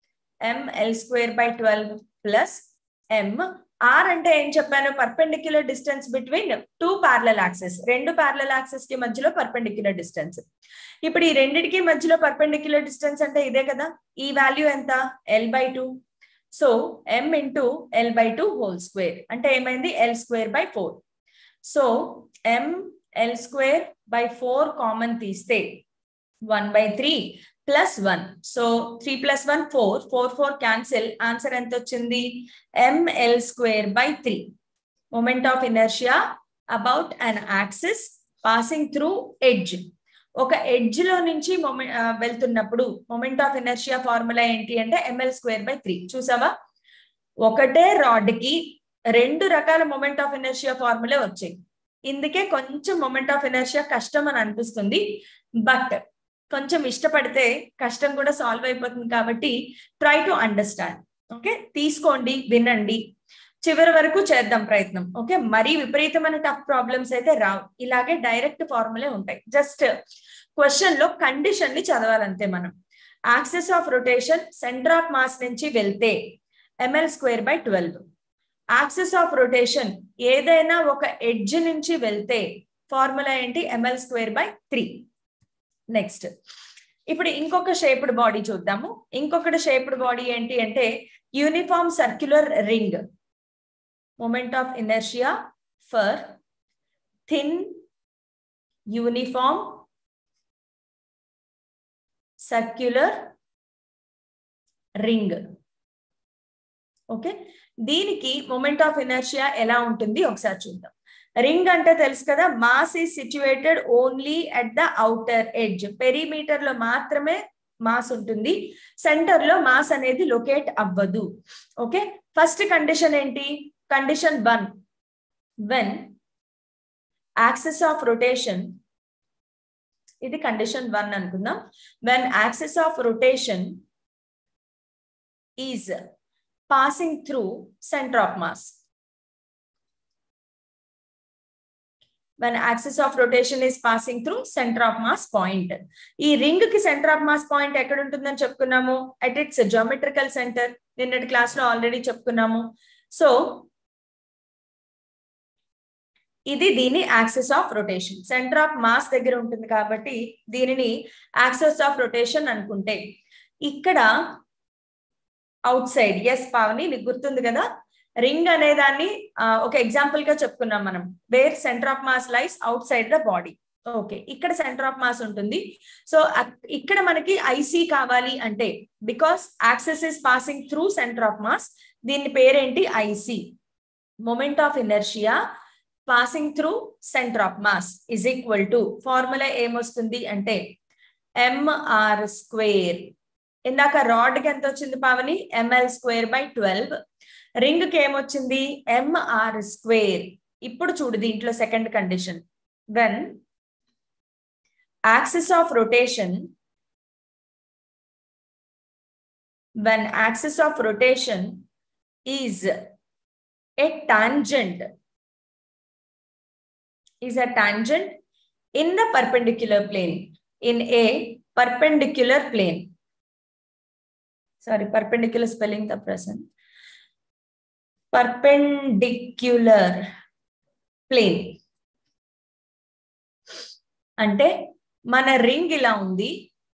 M L square by twelve plus M R అంటే ఏం చెప్పాను perpendicular distance between two parallel axes రెండు పార్లల్ యాక్సెస్ కి మధ్యలో పర్పెండిక్యులర్ డిస్టెన్స్ ఇప్పుడు ఈ రెండిటికి మధ్యలో పర్పెండిక్యులర్ డిస్టెన్స్ అంటే ఇదే కదా ఈ వాల్యూ ఎంత L by two so M into L by two whole square అంటే ఏమైంది L square by four so M L square by four common తీస్తే one by three plus one so three plus one four four four cancel answer ఎంత వచ్చింది M L square by three moment of inertia about an axis passing through edge ఒక edge లో నుంచి మొమె వెళ్తున్నప్పుడు moment of inertia formula ఏంటి అంటే M L square by three చూసావా ఒకటే రాడ్ కి రెండు రకాల మొమెంట్ ఆఫ్ ఇనర్షియా ఫార్ములే వచ్చాయి ఇందుకే కొంచెం మొమెంట్ ఆఫ్ ఇనర్షియా కష్టం అని అనిపిస్తుంది బట్ కొంచెం ఇష్టపడితే కష్టం కూడా సాల్వ్ అయిపోతుంది కాబట్టి ట్రై టు అండర్స్టాండ్ ఓకే తీసుకోండి వినండి చివరి వరకు చేద్దాం ప్రయత్నం ఓకే మరీ విపరీతమైన టఫ్ ప్రాబ్లమ్స్ అయితే రావు ఇలాగే డైరెక్ట్ ఫార్ములే ఉంటాయి జస్ట్ క్వశ్చన్ లో కండిషన్ ని చదవాలంతే మనం access of rotation centre of mass నుంచి వెళ్తే M L square by twelve axes of rotation ఏదైనా ఒక ఎడ్జ్ నుంచి వెళ్తే ఫార్ములా ఏంటి M L square by three next ఇప్పుడు ఇంకొక షేప్డ్ బాడీ చూద్దాము ఇంకొకటి షేప్డ్ బాడీ ఏంటి అంటే uniform circular ring moment of inertia for thin uniform circular ring okay దీనికి మొమెంట్ ఆఫ్ ఇనర్షియా ఎలా ఉంటుంది ఒకసారి చూద్దాం రింగ్ అంటే తెలుసు కదా mass is situated only at the outer edge perimeter లో మాత్రమే మాస్ ఉంటుంది సెంటర్ లో మాస్ అనేది లొకేట్ అవ్వదు ఓకే ఫస్ట్ కండిషన్ ఏంటి condition one when axes of rotation ఇది కండిషన్ వన్ అనుకుందాం when axes of rotation is passing through centre of mass when axis of rotation is passing through center of mass point ఈ ring కి centre of mass point ఎక్కడ ఉంటుందని చెప్పుకున్నాము at its geometrical centre నిన్నటి class లో already చెప్పుకున్నాము so ఇది దీని axes of rotation centre of mass దగ్గర ఉంటుంది కాబట్టి దీనిని యాక్సెస్ ఆఫ్ రొటేషన్ అనుకుంటే ఇక్కడ అవుట్ సైడ్ ఎస్ పావని నీకు గుర్తుంది కదా రింగ్ అనే దాన్ని ఒక ఎగ్జాంపుల్ గా చెప్పుకున్నాం మనం where centre of mass lies outside the body okay ఇక్కడ సెంటర్ ఆఫ్ మాస్ ఉంటుంది సో ఇక్కడ మనకి ఐసీ కావాలి అంటే because axes is passing through centre of mass దీని పేరేంటి I C moment of inertia passing through centre of mass is equal to formula ఏమొస్తుంది అంటే ఎంఆర్ స్క్వేర్ ఇందాక రాడ్ కి ఎంత వచ్చింది Pavani M L square by twelve ring కి ఏమొచ్చింది ఎంఆర్ స్క్వేర్ ఇప్పుడు చూడు దీంట్లో second condition when axis of rotation when axis of rotation is a tangent is a tangent in the perpendicular plane in a perpendicular plane sorry perpendicular spelling the present perpendicular plane అంటే మన ring ఇలా ఉంది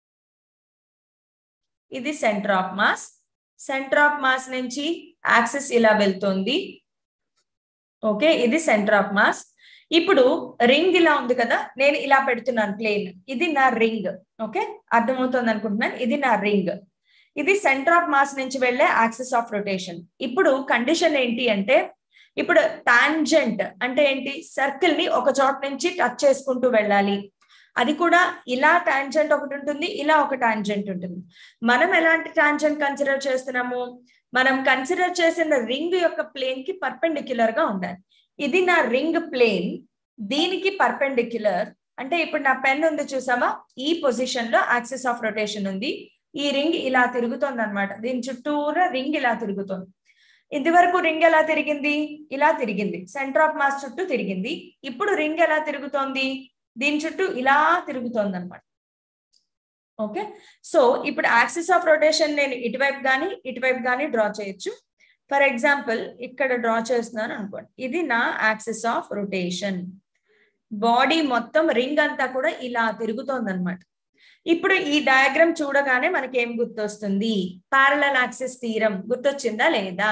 ఇది centre of mass centre of mass నుంచి axis ఇలా వెళ్తుంది okay ఇది centre of mass ఇప్పుడు రింగ్ ఇలా ఉంది కదా నేను ఇలా పెడుతున్నాను ప్లేన్ ఇది నా రింగ్ ఓకే అర్థమవుతుంది అనుకుంటున్నాను ఇది నా రింగ్ ఇది సెంటర్ ఆఫ్ మాస్ నుంచి వెళ్ళే యాక్సిస్ ఆఫ్ రొటేషన్ ఇప్పుడు కండిషన్ ఏంటి అంటే ఇప్పుడు టాంజెంట్ అంటే ఏంటి సర్కిల్ ని ఒక చోట నుంచి టచ్ చేసుకుంటూ వెళ్ళాలి అది కూడా ఇలా టాంజెంట్ ఒకటి ఉంటుంది ఇలా ఒక టాంజెంట్ ఉంటుంది మనం ఎలాంటి టాంజెంట్ కన్సిడర్ చేస్తున్నాము మనం కన్సిడర్ చేసిన రింగ్ యొక్క ప్లేన్ కి పర్పెండిక్యులర్ గా ఉండాలి ఇది నా రింగ్ ప్లేన్ దీనికి పర్పెండిక్యులర్ అంటే ఇప్పుడు నా పెన్ ఉంది చూసావా ఈ పొజిషన్ లో యాక్సిస్ ఆఫ్ రొటేషన్ ఉంది ఈ రింగ్ ఇలా తిరుగుతోంది అనమాట దీని చుట్టూరా రింగ్ ఇలా తిరుగుతోంది ఇంతవరకు రింగ్ ఎలా తిరిగింది ఇలా తిరిగింది సెంటర్ ఆఫ్ మాస్ చుట్టూ తిరిగింది ఇప్పుడు రింగ్ ఎలా తిరుగుతోంది దీని చుట్టూ ఇలా తిరుగుతోంది అనమాట ఓకే సో ఇప్పుడు యాక్సిస్ ఆఫ్ రొటేషన్ నేను ఇటువైపు కానీ ఇటువైపు కానీ డ్రా చేయొచ్చు ఫర్ ఎగ్జాంపుల్ ఇక్కడ డ్రా చేస్తున్నాను అనుకోండి ఇది నా యాక్సిస్ ఆఫ్ రొటేషన్ బాడీ మొత్తం రింగ్ అంతా కూడా ఇలా తిరుగుతోంది అనమాట ఇప్పుడు ఈ డయాగ్రామ్ చూడగానే మనకి ఏం గుర్తొస్తుంది పారలల్ యాక్సిస్ తీరం గుర్తొచ్చిందా లేదా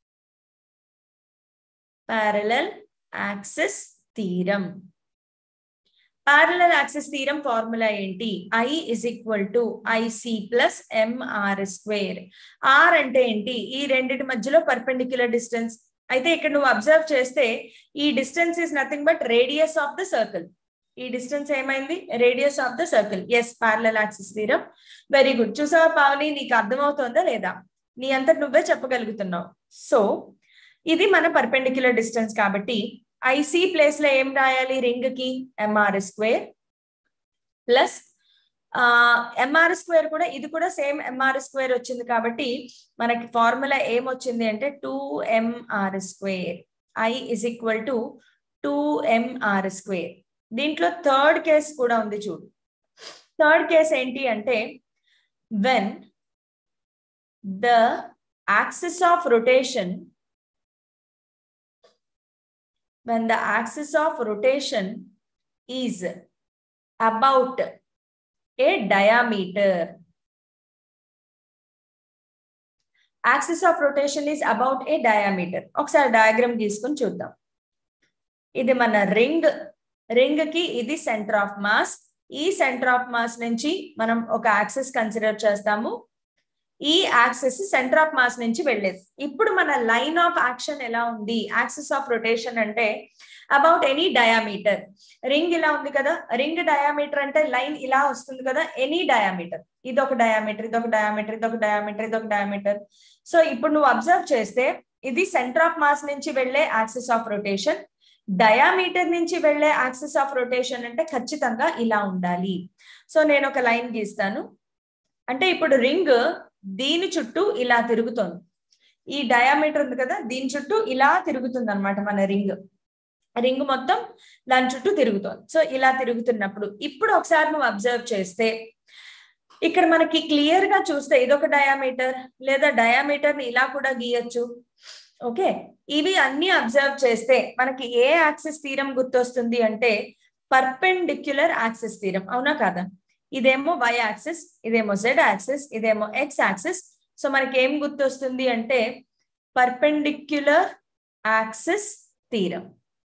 parallel axis theorem parallel axis theorem formula ఏంటి I is equal to IC plus MR square R అంటే ఏంటి ఈ రెండిటి మధ్యలో పర్పెండిక్యులర్ డిస్టెన్స్ అయితే ఇక్కడ నువ్వు అబ్జర్వ్ చేస్తే ఈ distance is nothing but radius of the circle ఈ డిస్టెన్స్ ఏమైంది radius of the circle yes parallel axis theorem very good చూసావా పావని నీకు అర్థమవుతోందా లేదా నీ అంతా నువ్వే చెప్పగలుగుతున్నావు సో ఇది మన పర్పెండిక్యులర్ డిస్టెన్స్ కాబట్టి ఐసి ప్లేస్ లో ఏం రాయాలి రింగ్ కి MR square plus MR square కూడా ఇది కూడా సేమ్ ఎంఆర్ స్క్వేర్ వచ్చింది కాబట్టి మనకి ఫార్ములా ఏమొచ్చింది అంటే two MR square I is equal to two MR square దీంట్లో థర్డ్ కేస్ కూడా ఉంది చూడు థర్డ్ కేస్ ఏంటి అంటే when the axis of rotation when the axis of rotation is about a diameter. Axis of rotation is about a diameter. ఒకసారి diagram తీసుకొని చూద్దాం ఇది మన రింగ్ రింగ్ కి ఇది సెంటర్ ఆఫ్ మాస్ ఈ సెంటర్ ఆఫ్ మాస్ నుంచి మనం ఒక యాక్సిస్ కన్సిడర్ చేస్తాము ఈ యాక్సిస్ సెంటర్ ఆఫ్ మాస్ నుంచి వెళ్ళేది ఇప్పుడు మన లైన్ ఆఫ్ యాక్షన్ ఎలా ఉంది యాక్సిస్ ఆఫ్ రొటేషన్ అంటే అబౌట్ ఎనీ డయామీటర్ రింగ్ ఇలా ఉంది కదా రింగ్ డయామీటర్ అంటే లైన్ ఇలా వస్తుంది కదా ఎనీ డయామీటర్ ఇది ఒక డయామీటర్ ఇది ఒక డయామీటర్ ఇది ఒక డయామీటర్ ఇది ఒక డయామీటర్ సో ఇప్పుడు నువ్వు అబ్జర్వ్ చేస్తే ఇది సెంటర్ ఆఫ్ మాస్ నుంచి వెళ్ళే యాక్సిస్ ఆఫ్ రొటేషన్ డయామీటర్ నుంచి వెళ్ళే యాక్సిస్ ఆఫ్ రొటేషన్ అంటే ఖచ్చితంగా ఇలా ఉండాలి సో నేను ఒక లైన్ గీస్తాను అంటే ఇప్పుడు రింగ్ దీని చుట్టూ ఇలా తిరుగుతోంది ఈ డయామీటర్ ఉంది కదా దీని చుట్టూ ఇలా తిరుగుతుంది అనమాట మన రింగ్ రింగ్ మొత్తం దాని చుట్టూ తిరుగుతోంది సో ఇలా తిరుగుతున్నప్పుడు ఇప్పుడు ఒకసారి నువ్వు అబ్జర్వ్ చేస్తే ఇక్కడ మనకి క్లియర్ గా చూస్తే ఇదొక డయామీటర్ లేదా డయామీటర్ ని ఇలా కూడా గీయచ్చు ఓకే ఇవి అన్ని అబ్జర్వ్ చేస్తే మనకి ఏ యాక్సిస్ తీరం గుర్తొస్తుంది అంటే పర్పెండిక్యులర్ యాక్సిస్ తీరం అవునా కాదా ఇదేమో వై యాక్సిస్ ఇదేమో జెడ్ యాక్సిస్ ఇదేమో ఎక్స్ యాక్సిస్ సో మనకి ఏం గుర్తొస్తుంది అంటే perpendicular axis theorem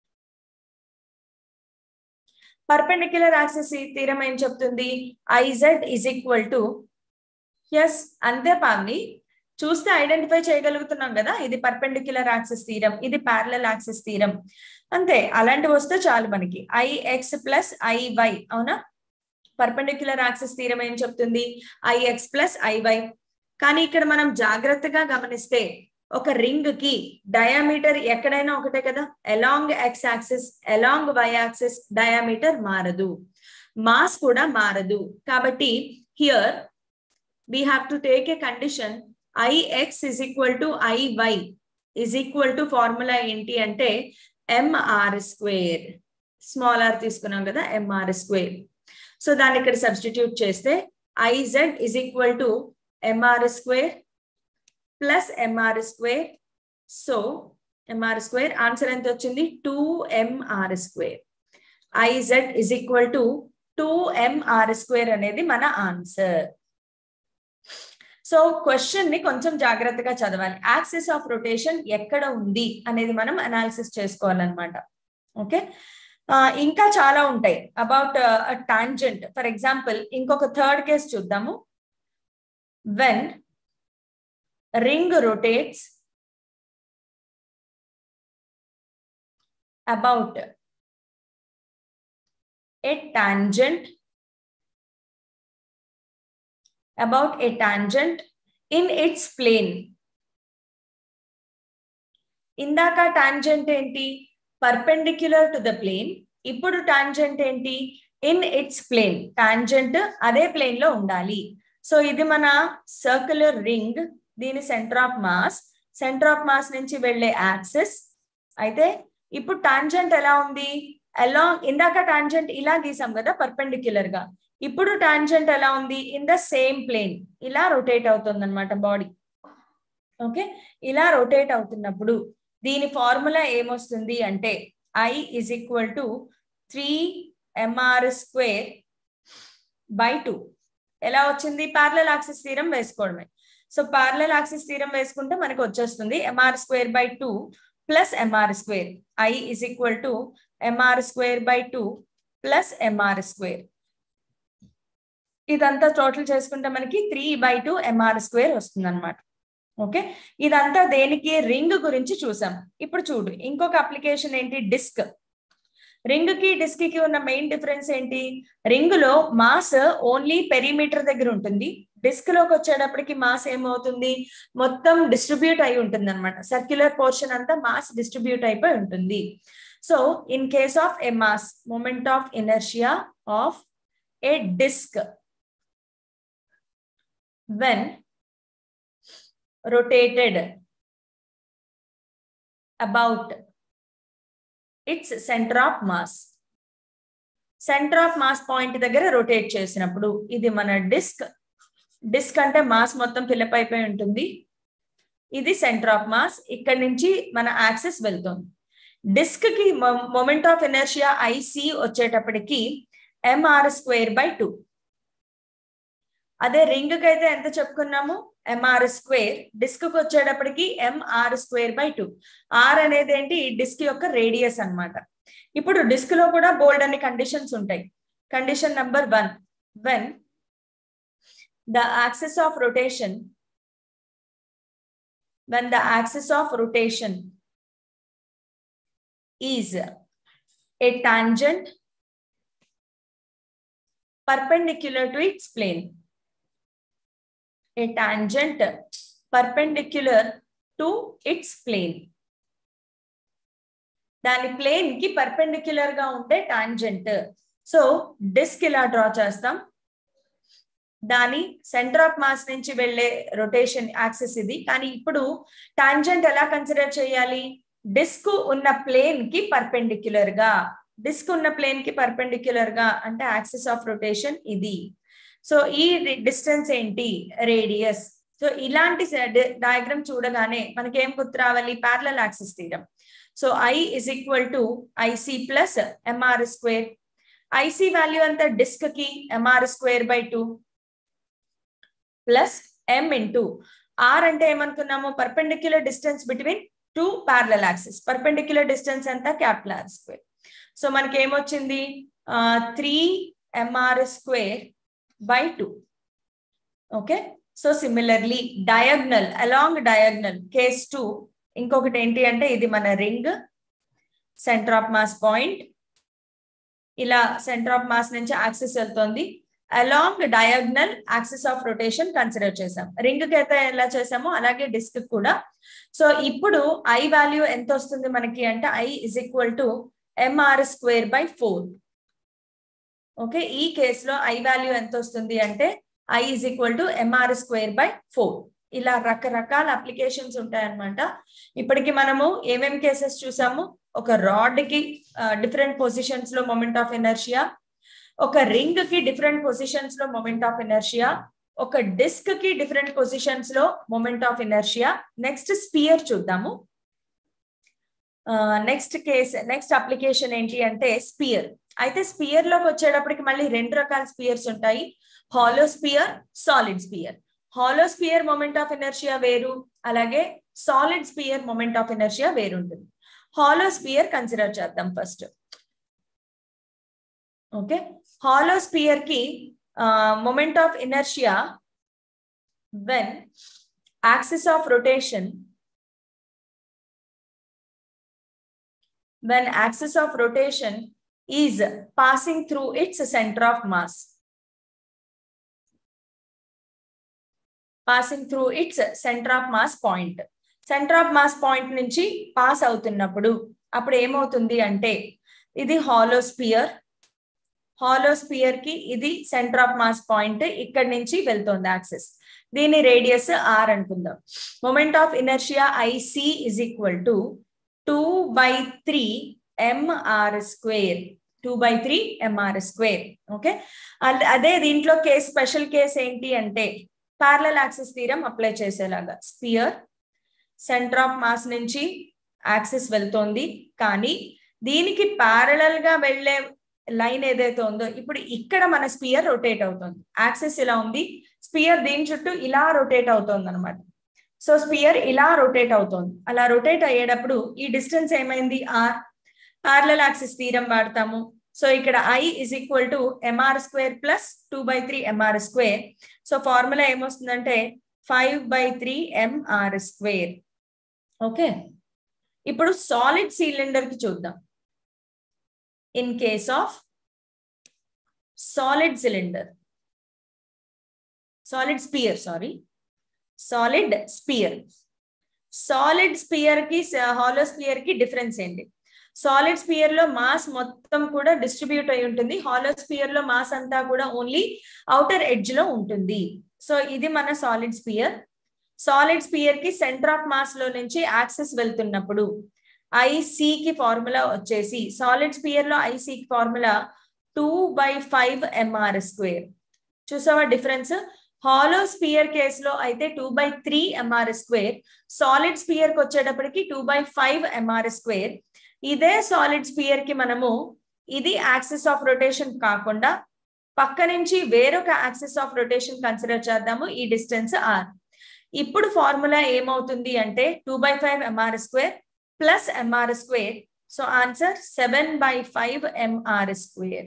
perpendicular axis theorem ఏం చెప్తుంది IZ is equal to S అంతే పామ్ని చూస్తే ఐడెంటిఫై చేయగలుగుతున్నాం కదా ఇది పర్పెండిక్యులర్ యాక్సిస్ తీరం ఇది ప్యారలల్ యాక్సిస్ తీరం అంతే అలాంటివి వస్తే చాలు మనకి ఐఎక్స్ ప్లస్ ఐవై అవునా పర్పెండిక్యులర్ యాక్సిస్ తీరం ఏం చెప్తుంది ఐఎక్స్ ప్లస్ ఐవై కానీ ఇక్కడ మనం జాగ్రత్తగా గమనిస్తే ఒక రింగ్ కి డయామీటర్ ఎక్కడైనా ఒకటే కదా along X axis along Y axis diameter మారదు మాస్ కూడా మారదు కాబట్టి here we have to take a condition IX is equal to IY is equal to formula ఏంటి అంటే ఎంఆర్ స్క్వేర్ స్మాల్ ఆర్ తీసుకున్నాం కదా ఎంఆర్ స్క్వేర్ సో దాన్ని ఇక్కడ సబ్స్టిట్యూట్ చేస్తే IZ is equal to MR square plus MR square so MR square answer ఎంత వచ్చింది two MR square IZ is equal to two MR square అనేది మన answer so question ని కొంచెం జాగ్రత్తగా చదవాలి యాక్సిస్ ఆఫ్ రొటేషన్ ఎక్కడ ఉంది అనేది మనం అనాలిసిస్ చేసుకోవాలన్నమాట ఓకే ఇంకా చాలా ఉంటాయి అబౌట్ టాంజెంట్ ఫర్ ఎగ్జాంపుల్ ఇంకొక థర్డ్ కేస్ చూద్దాము when ring rotates about a tangent about a tangent in its plane ఇందాక టాంజెంట్ ఏంటి పర్పెండిక్యులర్ టు ద ప్లేన్ ఇప్పుడు టాంజెంట్ ఏంటి ఇన్ ఇట్స్ ప్లేన్ టాంజెంట్ అదే ప్లేన్ లో ఉండాలి సో ఇది మన సర్క్యులర్ రింగ్ దీని centre of mass centre of mass నుంచి వెళ్లే యాక్సిస్ అయితే ఇప్పుడు టాంజెంట్ ఎలా ఉంది అలాంగ్ ఇందాక టాంజెంట్ ఇలా గీసాం కదా పర్పెండిక్యులర్ గా ఇప్పుడు టాంజెంట్ ఎలా ఉంది ఇన్ ద సేమ్ ప్లేన్ ఇలా రొటేట్ అవుతుంది అనమాట బాడీ ఓకే ఇలా రొటేట్ అవుతున్నప్పుడు దీని ఫార్ములా ఏమొస్తుంది అంటే I is equal to three MR square by two ఎలా వచ్చింది పార్లల్ యాక్సిస్ తీరం వేసుకోవడమే సో పార్లల్ యాక్సిస్ తీరం వేసుకుంటే మనకు వచ్చేస్తుంది MR square by two plus MR square I is equal to MR square by two plus MR square ఇదంతా total చేసుకుంటే మనకి three by two MR square వస్తుంది అనమాట ఓకే ఇదంతా దేనికి రింగ్ గురించి చూసాం ఇప్పుడు చూడు ఇంకొక అప్లికేషన్ ఏంటి డిస్క్ రింగ్ కి డిస్క్ కి ఉన్న మెయిన్ డిఫరెన్స్ ఏంటి రింగ్ లో మాస్ ఓన్లీ పెరిమీటర్ దగ్గర ఉంటుంది డిస్క్ లోకి వచ్చేటప్పటికి మాస్ ఏమవుతుంది మొత్తం డిస్ట్రిబ్యూట్ అయి ఉంటుంది అనమాట సర్క్యులర్ పోర్షన్ అంతా మాస్ డిస్ట్రిబ్యూట్ అయిపోయి ఉంటుంది so in case of a mass moment of inertia of a disc when rotated about its center of mass centre of mass point దగ్గర రొటేట్ చేసినప్పుడు ఇది మన డిస్క్ డిస్క్ అంటే మాస్ మొత్తం fill up అయిపోయి ఉంటుంది ఇది సెంటర్ ఆఫ్ మాస్ ఇక్కడ నుంచి మన యాక్సెస్ వెళ్తుంది డిస్క్ కి మొమెంట్ ఆఫ్ ఎనర్షియా ఐసి వచ్చేటప్పటికి ఎంఆర్ స్క్వేర్ బై టూ అదే రింగ్ కి అయితే ఎంత చెప్పుకున్నాము ఎంఆర్ స్క్వేర్ డిస్క్ కి వచ్చేటప్పటికి MR square by two R అనేది ఏంటి డిస్క్ యొక్క రేడియస్ అనమాట ఇప్పుడు డిస్క్ లో కూడా బోల్డ్ అన్ని కండిషన్స్ ఉంటాయి condition number one when the axis of rotation when the axis of rotation is a tangent perpendicular to its plane. A tangent perpendicular to its plane. దాని ప్లేన్ కి perpendicular గా ఉంటే టాంజెంట్ సో డిస్క్ ఇలా draw చేస్తాం దాని centre of mass నుంచి వెళ్లే rotation axis ఇది కానీ ఇప్పుడు టాంజెంట్ ఎలా కన్సిడర్ చేయాలి డిస్క్ ఉన్న ప్లేన్ కి పర్పెండిక్యులర్ గా డిస్క్ ఉన్న ప్లేన్ కి పర్పెండిక్యులర్ గా అంటే యాక్సిస్ ఆఫ్ రొటేషన్ ఇది సో ఈ డిస్టెన్స్ ఏంటి రేడియస్ సో ఇలాంటి డయాగ్రామ్ చూడగానే మనకి ఏం గుర్తు రావాలి ప్యారలల్ యాక్సిస్ తీయడం so I is equal to IC plus MR square IC value అంతా డిస్క్ కి MR square by two plus M into R అంటే ఏమనుకున్నాము perpendicular distance between two parallel axis perpendicular distance అంతా క్యాపిటల్ ఆర్ స్క్వేర్ సో మనకి ఏమొచ్చింది three MR square by two okay so similarly diagonal along diagonal case two ఇంకొకటి ఏంటి అంటే ఇది మన ring centre of mass point ఇలా సెంటర్ ఆఫ్ మాస్ నుంచి యాక్సిస్ వెళ్తుంది along diagonal axis of rotation consider చేసాం రింగ్ కి అయితే ఎలా చేసామో అలాగే డిస్క్ కూడా సో ఇప్పుడు ఐ వాల్యూ ఎంత వస్తుంది మనకి అంటే I is equal to MR square by four okay ఈ కేసులో ఐ వాల్యూ ఎంత వస్తుంది అంటే I is equal to MR square by four ఇలా రకరకాల అప్లికేషన్స్ ఉంటాయన్నమాట ఇప్పటికి మనము ఏమేం కేసెస్ చూసాము ఒక రాడ్ కి డిఫరెంట్ పొజిషన్స్ లో మొమెంట్ ఆఫ్ ఎనర్షియా ఒక రింగ్ కి డిఫరెంట్ పొజిషన్స్ లో మొమెంట్ ఆఫ్ ఎనర్షియా ఒక డిస్క్ కి డిఫరెంట్ పొజిషన్స్ లో moment of inertia next sphere చూద్దాము నెక్స్ట్ కేస్ నెక్స్ట్ అప్లికేషన్ ఏంటి అంటే స్పియర్ అయితే స్పియర్ లోకి వచ్చేటప్పటికి మళ్ళీ రెండు రకాల స్పియర్స్ ఉంటాయి hollow sphere solid sphere hollow sphere moment of inertia వేరు అలాగే solid sphere moment of inertia వేరు ఉంటుంది హాలో స్పియర్ కన్సిడర్ చేద్దాం ఫస్ట్ ఓకే హాలో స్పియర్ కి moment of inertia when axis of rotation when axis of rotation is passing through its center of mass. Passing through its center of mass point. Centre of mass point నుంచి pass అవుతున్నప్పుడు అప్పుడు ఏమవుతుంది అంటే ఇది hollow spear hollow sphere కి ఇది centre of mass point ఇక్కడ నుంచి వెళ్తుంది యాక్సెస్ దీని రేడియస్ ఆర్ అనుకుందాం moment of inertia IC is equal to two by three MR square two by three MR square okay అదే దీంట్లో కేస్ స్పెషల్ కేస్ ఏంటి అంటే పార్లల్ యాక్సిస్ తీరం అప్లై చేసేలాగా స్పియర్ సెంటర్ ఆఫ్ మాస్ నుంచి axis వెళ్తోంది కానీ దీనికి ప్యారలల్ గా వెళ్లే లైన్ ఏదైతే ఉందో ఇప్పుడు ఇక్కడ మన స్పియర్ రొటేట్ అవుతుంది యాక్సిస్ ఇలా ఉంది స్పియర్ దీని చుట్టూ ఇలా రొటేట్ అవుతుంది అనమాట సో స్పియర్ ఇలా రొటేట్ అవుతుంది అలా రొటేట్ అయ్యేటప్పుడు ఈ డిస్టెన్స్ ఏమైంది ఆర్ పార్లల్ యాక్సిస్ తీరం వాడతాము సో ఇక్కడ I is equal to MR square plus two by three MR square so formula ఏమొస్తుందంటే five by three MR square okay ఇప్పుడు సాలిడ్ సిలిండర్ కి చూద్దాం in case of solid cylinder solid sphere sorry solid sphere solid sphere కి hollow sphere కి difference ఏంటి solid sphere లో mass మొత్తం కూడా డిస్ట్రిబ్యూట్ అయి ఉంటుంది హాలో స్పియర్ లో మాస్ అంతా కూడా ఓన్లీ అవుటర్ ఎడ్జ్ లో ఉంటుంది సో ఇది మన సాలిడ్ స్పియర్ సాలిడ్ స్పియర్ కి సెంటర్ ఆఫ్ మాస్ లో నుంచి యాక్సెస్ వెళ్తున్నప్పుడు ఐసి కి ఫార్ములా వచ్చేసి సాలిడ్ స్పియర్ లో ఐసి కి formula two by five MR square చూసావా డిఫరెన్స్ హాలో స్పియర్ కేసులో అయితే two by three MR square solid sphere కి వచ్చేటప్పటికి two by five MR square ఇదే సాలిడ్ స్పియర్ కి మనము ఇది యాక్సిస్ ఆఫ్ రొటేషన్ కాకుండా పక్క నుంచి వేరొక యాక్సిస్ ఆఫ్ రొటేషన్ కన్సిడర్ చేద్దాము ఈ డిస్టెన్స్ ఆర్ ఇప్పుడు ఫార్ములా ఏమవుతుంది అంటే two by five MR square plus MR square so answer seven by five MR square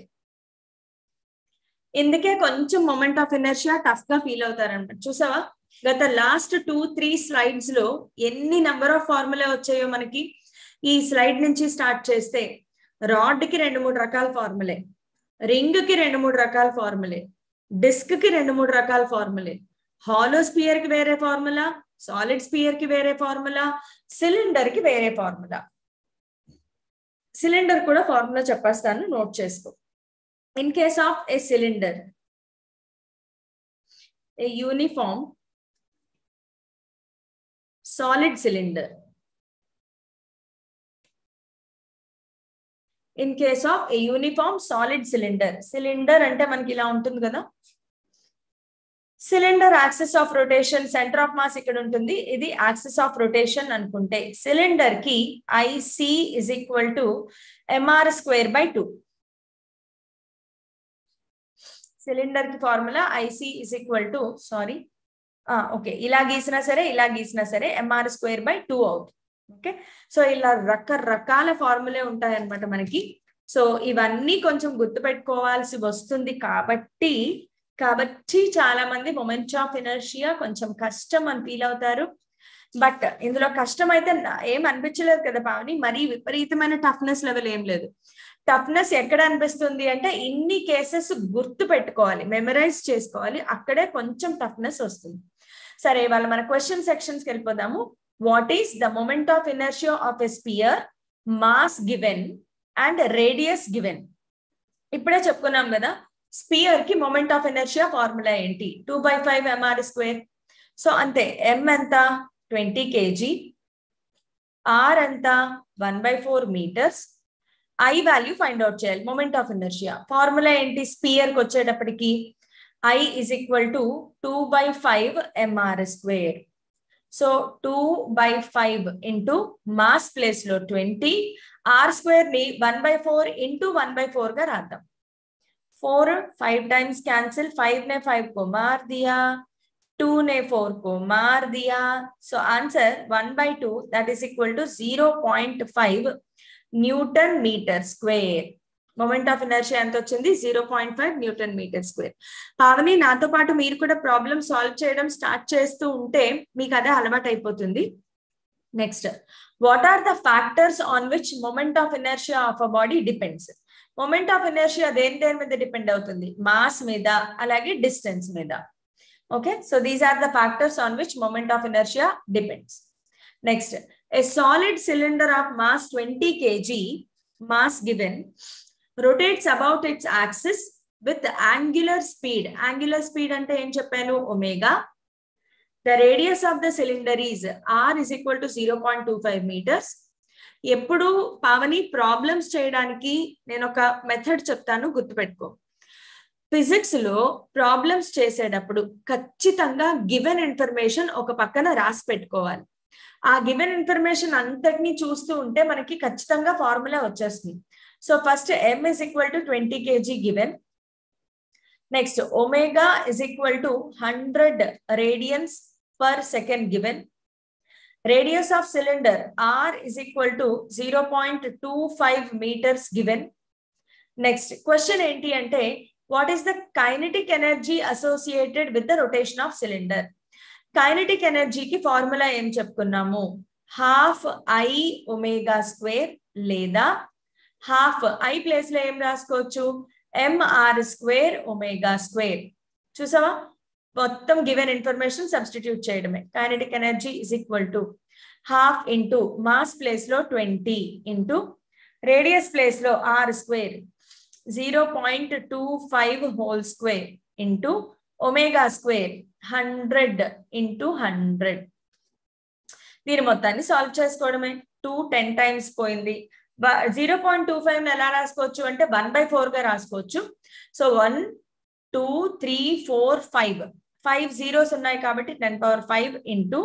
ఇందుకే కొంచెం మొమెంట్ ఆఫ్ ఎనర్షియా టఫ్ గా ఫీల్ అవుతారనమాట చూసావా గత లాస్ట్ టూ త్రీ స్లైడ్స్ లో ఎన్ని నెంబర్ ఆఫ్ ఫార్ములా వచ్చాయో మనకి ఈ స్లైడ్ నుంచి స్టార్ట్ చేస్తే రాడ్ కి రెండు మూడు రకాల ఫార్ములే రింగ్ కి రెండు మూడు రకాల ఫార్ములే డిస్క్ కి రెండు మూడు రకాల ఫార్ములే హాలో స్పియర్ కి వేరే ఫార్ములా సాలిడ్ స్పియర్ కి వేరే ఫార్ములా సిలిండర్ కి వేరే ఫార్ములా సిలిండర్ కూడా ఫార్ములా చెప్పేస్తాను నోట్ చేసుకో in case of a cylinder a uniform solid cylinder in case of a uniform solid cylinder cylinder అంటే మనకి ఇలా ఉంటుంది కదా cylinder axis of rotation centre of mass ఇక్కడ ఉంటుంది ఇది యాక్సిస్ ఆఫ్ రొటేషన్ అనుకుంటే సిలిండర్ కి IC is equal to MR square by two cylinder కి formula IC is equal to sorry okay ఇలా గీసినా సరే ఇలా గీసినా సరే ఎంఆర్ స్క్వేర్ బై టూ అవుతుంది ఓకే సో ఇలా రకరకాల ఫార్ములే ఉంటాయి అనమాట మనకి సో ఇవన్నీ కొంచెం గుర్తుపెట్టుకోవాల్సి వస్తుంది కాబట్టి కాబట్టి చాలా మంది మొమెంట్ ఆఫ్ ఎనర్షియా కొంచెం కష్టం అని ఫీల్ అవుతారు బట్ ఇందులో కష్టం అయితే ఏం అనిపించలేదు కదా పావని మరీ విపరీతమైన టఫ్నెస్ లెవెల్ ఏం లేదు టఫ్నెస్ ఎక్కడ అనిపిస్తుంది అంటే ఇన్ని కేసెస్ గుర్తు పెట్టుకోవాలి మెమరైజ్ చేసుకోవాలి అక్కడే కొంచెం టఫ్నెస్ వస్తుంది సరే ఇవాళ మన క్వశ్చన్ సెక్షన్స్కి వెళ్ళిపోదాము what is the moment of inertia of a sphere mass given and radius given ఇప్పుడే చెప్పుకున్నాం కదా స్పియర్ కి మొమెంట్ ఆఫ్ ఎనర్షియా ఫార్ములా ఏంటి two by five MR square so అంతే ఎం ఎంత ట్వంటీ కేజీ ఆర్ ఎంత one by four metres I value find out చేయాలి moment of inertia formula ఏంటి స్పియర్ కి వచ్చేటప్పటికి I is equal to two by five MR square so two by five into mass place లో twenty R square ని one by four into one by four గా రాద్దాం four five times cancel five ने five को मार दिया two ने four को मार दिया so answer one by two that is equal to zero point five newton metre square moment of inertia ఎంత వచ్చింది zero point five newton metre square Pavani నాతో పాటు మీరు కూడా ప్రాబ్లమ్ సాల్వ్ చేయడం స్టార్ట్ చేస్తూ ఉంటే మీకు అదే అలవాటు అయిపోతుంది next what are the factors on which moment of inertia of a body depends moment of inertia దేని దేని మీద డిపెండ్ అవుతుంది మాస్ మీద అలాగే డిస్టెన్స్ మీద okay so these are the factors on which moment of inertia depends next a solid cylinder of mass twenty KG mass given rotates about its axis with angular speed. Angular speed అంటే ఏం చెప్పాను omega the radius of the cylinder is R is equal to zero point two five metres ఎప్పుడు Pavani problems చేయడానికి నేను ఒక method చెప్తాను గుర్తుపెట్టుకో physics లో ప్రాబ్లమ్స్ చేసేటప్పుడు ఖచ్చితంగా గివెన్ ఇన్ఫర్మేషన్ ఒక పక్కన రాసి పెట్టుకోవాలి ఆ గివెన్ ఇన్ఫర్మేషన్ అంతటినీ చూస్తూ ఉంటే మనకి ఖచ్చితంగా ఫార్ములా వచ్చేస్తుంది so first m is equal to 20 kg given. Next, omega is equal to 100 radians per second given. Radius of cylinder r is equal to 0.25 meters given. Next, question enti ante what is the kinetic energy associated with the rotation of cylinder? Kinetic energy ki formula em చెప్పుకున్నాము half I omega square లేదా half I place లో ఏం రాసుకోవచ్చు MR square omega square చూసావా మొత్తం given information substitute చేయడమే kinetic energy is equal to half into mass place లో twenty into radius place లో R square zero point two five whole square into omega square hundred into hundred దీని మొత్తాన్ని solve చేసుకోవడమే two ten times పోయింది zero point two five ఎలా రాసుకోవచ్చు అంటే one by four గా రాసుకోవచ్చు so one two three four five five zeros ఉన్నాయి కాబట్టి ten power five into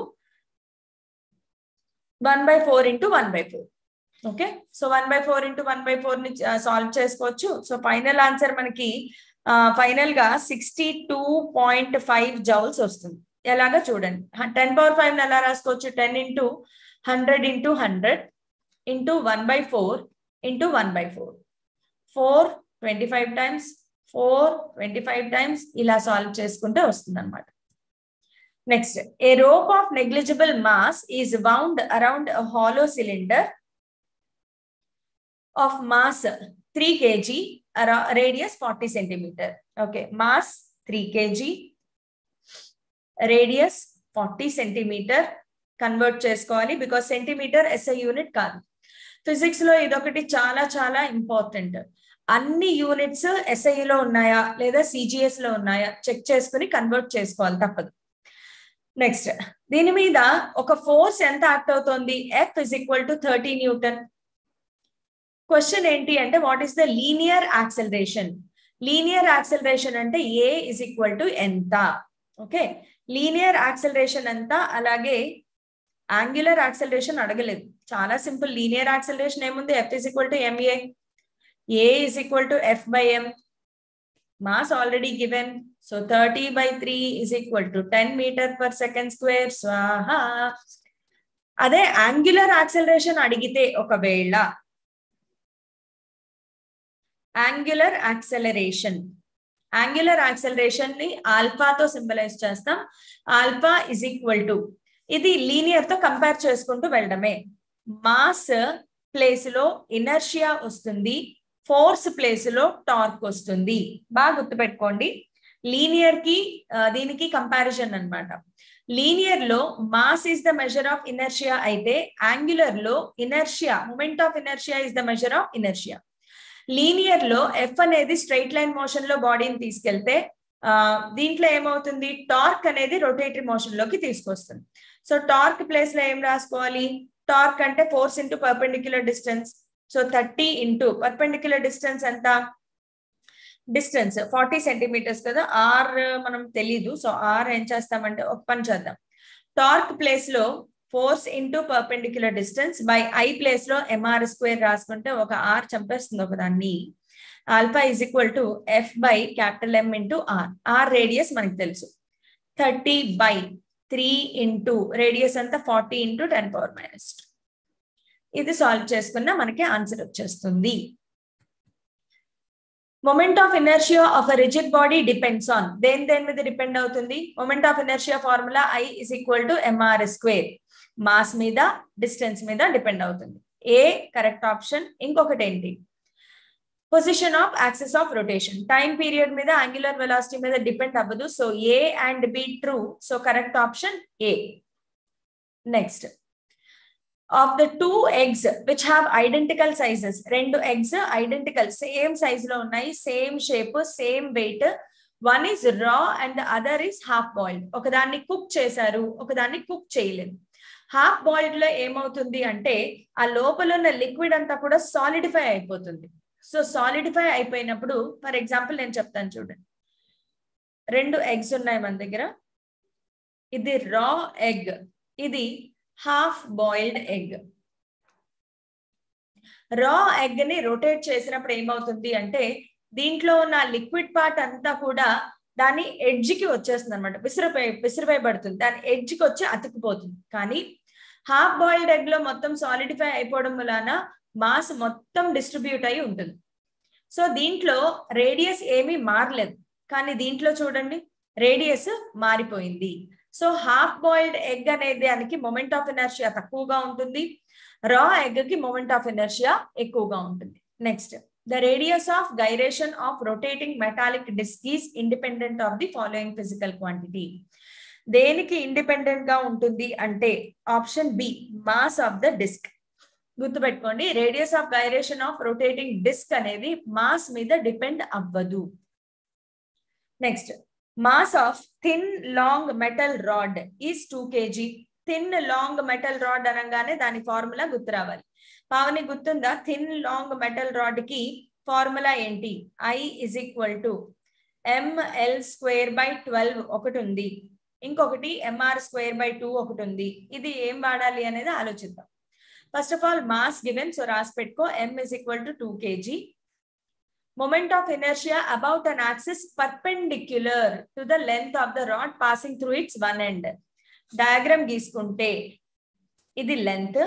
one by four into one by four okay so one by four into one by four ని solve చేసుకోవచ్చు so final answer మనకి final గా sixty two point five joules వస్తుంది ఎలాగా చూడండి ten power five ఎలా రాసుకోవచ్చు ten into hundred into hundred into one by four into one by four four twenty five times four twenty five times ఇలా solve చేసుకుంటే వస్తుంది అనమాట next a rope of negligible mass is bound around hollow cylinder of mass three KG radius forty centimetre okay mass three KG radius forty centimetre convert చేసుకోవాలి because centimetre SI unit కాదు physics లో ఇదొకటి చాలా చాలా important అన్ని units ఎస్ఐలో ఉన్నాయా లేదా CGS లో ఉన్నాయా చెక్ చేసుకుని కన్వర్ట్ చేసుకోవాలి తప్పదు నెక్స్ట్ దీని మీద ఒక ఫోర్స్ ఎంత యాక్ట్ అవుతోంది F is equal to thirty newton question ఏంటి అంటే what is the linear acceleration linear acceleration అంటే ఏ ఇస్ ఈక్వల్ టు ఎంత ఓకే లీనియర్ యాక్సలరేషన్ అంతా అలాగే యాంగులర్ యాక్సలరేషన్ అడగలేదు చాలా సింపుల్ లీనియర్ యాక్సలరేషన్ ఏముంది F is equal to MA A is equal to F by M mass already given so thirty by three is equal to ten metre per second square స్వాహా అదే angular acceleration అడిగితే ఒకవేళ angular acceleration angular acceleration ని ఆల్ఫాతో symbolize చేస్తాం alpha is equal to ఇది linear తో compare చేసుకుంటూ వెళ్ళడమే మాస్ ప్లేస్ లో ఇనర్షియా వస్తుంది ఫోర్స్ ప్లేస్ లో టార్క్ వస్తుంది బాగా గుర్తుపెట్టుకోండి లీనియర్ కి దీనికి కంపారిజన్ అనమాట లీనియర్ లో mass is the measure of inertia అయితే యాంగులర్ లో inertia moment of inertia is the measure of inertia linear లో ఎఫ్ అనేది స్ట్రైట్ లైన్ మోషన్ లో బాడీని తీసుకెళ్తే ఆ దీంట్లో ఏమవుతుంది టార్క్ అనేది రొటేటరీ మోషన్ లోకి తీసుకొస్తుంది సో టార్క్ ప్లేస్ లో ఏం రాసుకోవాలి టార్క్ అంటే force into perpendicular distance so thirty into perpendicular distance ఎంత డిస్టెన్స్ ఫార్టీ సెంటీమీటర్స్ కదా ఆర్ మనం తెలీదు సో ఆర్ ఏం చేస్తామంటే ఒక పని చేద్దాం టార్క్ ప్లేస్ లో force into perpendicular distance by I place లో ఎంఆర్ స్క్వేర్ రాసుకుంటే ఒక ఆర్ చంపేస్తుంది ఒక దాన్ని alpha is equal to F by capital M into R R radius మనకి తెలుసు thirty by three into radius అంతా forty into ten power minus ఇది సాల్వ్ చేసుకున్నా మనకి ఆన్సర్ వచ్చేస్తుంది moment of inertia of a rigid body depends on దేని దేని మీద డిపెండ్ అవుతుంది moment of inertia formula I is equal to MR square mass మీద డిస్టెన్స్ మీద డిపెండ్ అవుతుంది ఏ కరెక్ట్ ఆప్షన్ ఇంకొకటి ఏంటి position of axis of rotation time period మీద యాంగులర్ వెలాసిటీ మీద డిపెండ్ అవ్వదు so A and B true so correct option A next of the two eggs which have identical sizes రెండు eggs identical same size లో ఉన్నాయి same shape same weight one is raw and other is half boiled ఒకదాన్ని cook చేశారు ఒకదాన్ని cook చేయలేదు half boiled లో ఏమవుతుంది అంటే ఆ లోపల ఉన్న లిక్విడ్ అంతా కూడా సాలిడిఫై అయిపోతుంది సో సాలిడిఫై అయిపోయినప్పుడు ఫర్ ఎగ్జాంపుల్ నేను చెప్తాను చూడండి రెండు ఎగ్స్ ఉన్నాయి మన దగ్గర ఇది రా ఎగ్ ఇది half boiled egg raw egg ని రొటేట్ చేసినప్పుడు ఏమవుతుంది అంటే దీంట్లో ఉన్న లిక్విడ్ పార్ట్ అంతా కూడా దాని ఎడ్జ్ కి వచ్చేస్తుంది అనమాట విసిరిపోయి విసిరిపోయబడుతుంది దాని ఎడ్జ్ కి వచ్చి అతుక్కుపోతుంది కానీ హాఫ్ బాయిల్డ్ ఎగ్ లో మొత్తం సాలిడిఫై అయిపోవడం వలన మాస్ మొత్తం డిస్ట్రిబ్యూట్ అయి ఉంటుంది సో దీంట్లో రేడియస్ ఏమీ మారలేదు కానీ దీంట్లో చూడండి రేడియస్ మారిపోయింది సో హాఫ్ బాయిల్డ్ ఎగ్ అనే దానికి మొమెంట్ ఆఫ్ ఎనర్షియా తక్కువగా ఉంటుంది రా ఎగ్ కి మొమెంట్ ఆఫ్ ఎనర్షియా ఎక్కువగా ఉంటుంది next the radius of gyration of rotating metallic disc is independent of the following physical quantity దేనికి ఇండిపెండెంట్ గా ఉంటుంది అంటే option B mass of the disc గుర్తుపెట్టుకోండి radius of gyration of rotating disc అనేది mass మీద depend అవ్వదు next mass of thin long metal rod is two KG thin long metal rod అనగానే దాని ఫార్ములా గుర్తు రావాలి పావని గుర్తుందా థిన్ లాంగ్ మెటల్ రాడ్ కి ఫార్ములా ఏంటి I is equal to ML square by twelve ఒకటి ఉంది ఇంకొకటి ఎంఆర్ స్క్వేర్ బై టూ ఒకటి ఉంది ఇది ఏం వాడాలి అనేది ఆలోచిద్దాం first of all mass given so రాసి పెట్టుకో M is equal to two KG moment of inertia about an axis perpendicular to the length of the rod passing through its one end. Diagram గీసుకుంటే ఇది length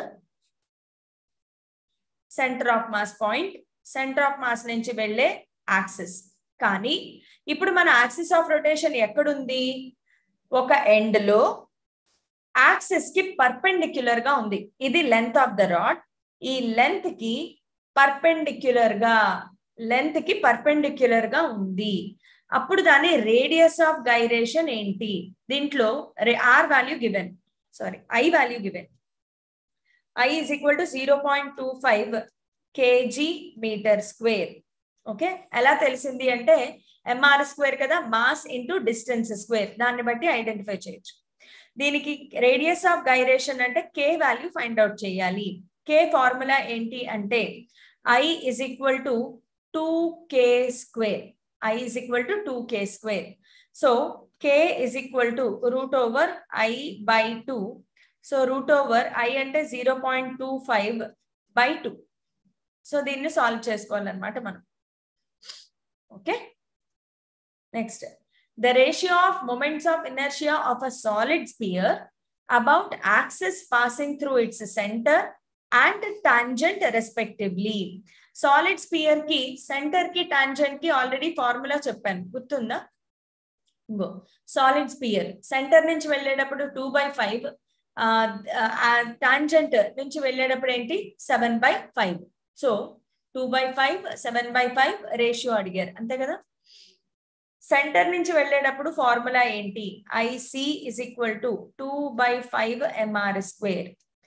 centre of mass point centre of mass నుంచి వెళ్ళే axis కానీ ఇప్పుడు మన axis of rotation ఎక్కడుంది ఒక end లో యాక్సిస్ కి పర్పెండిక్యులర్ గా ఉంది ఇది లెంత్ ఆఫ్ ద రాడ్ ఈ లెంత్ కి పర్పెండిక్యులర్ గా లెంత్ కి పర్పెండిక్యులర్ గా ఉంది అప్పుడు దాని రేడియస్ ఆఫ్ గైరేషన్ ఏంటి దీంట్లో R value given sorry I value given I is equal to zero point two five KG metre square okay ఎలా తెలిసింది అంటే ఎంఆర్ స్క్వేర్ కదా మాస్ ఇంటూ డిస్టెన్స్ స్క్వేర్ దాన్ని బట్టి ఐడెంటిఫై చేయొచ్చు దీనికి రేడియస్ ఆఫ్ గైరేషన్ అంటే కే వాల్యూ ఫైండ్ అవుట్ చేయాలి కే ఫార్ములా ఏంటి అంటే I is equal to two K square I is equal to two K square so K is equal to root over I by two so root over I అంటే zero point two five by two so దీన్ని solve చేసుకోవాలన్నమాట మనం okay next the ratio of moments of inertia of a solid sphere about axes passing through its centre and tangent respectively solid sphere కి centre కి tangent కి already formula చెప్పాను గుర్తుందా ఇంకో solid spear centre నుంచి వెళ్ళేటప్పుడు టూ బై ఫైవ్ టాంజెంట్ నుంచి వెళ్ళేటప్పుడు ఏంటి seven by five so two by five seven by five ratio అడిగారు అంతే కదా సెంటర్ నుంచి వెళ్ళేటప్పుడు ఫార్ములా ఏంటి IC is equal to two by five MR square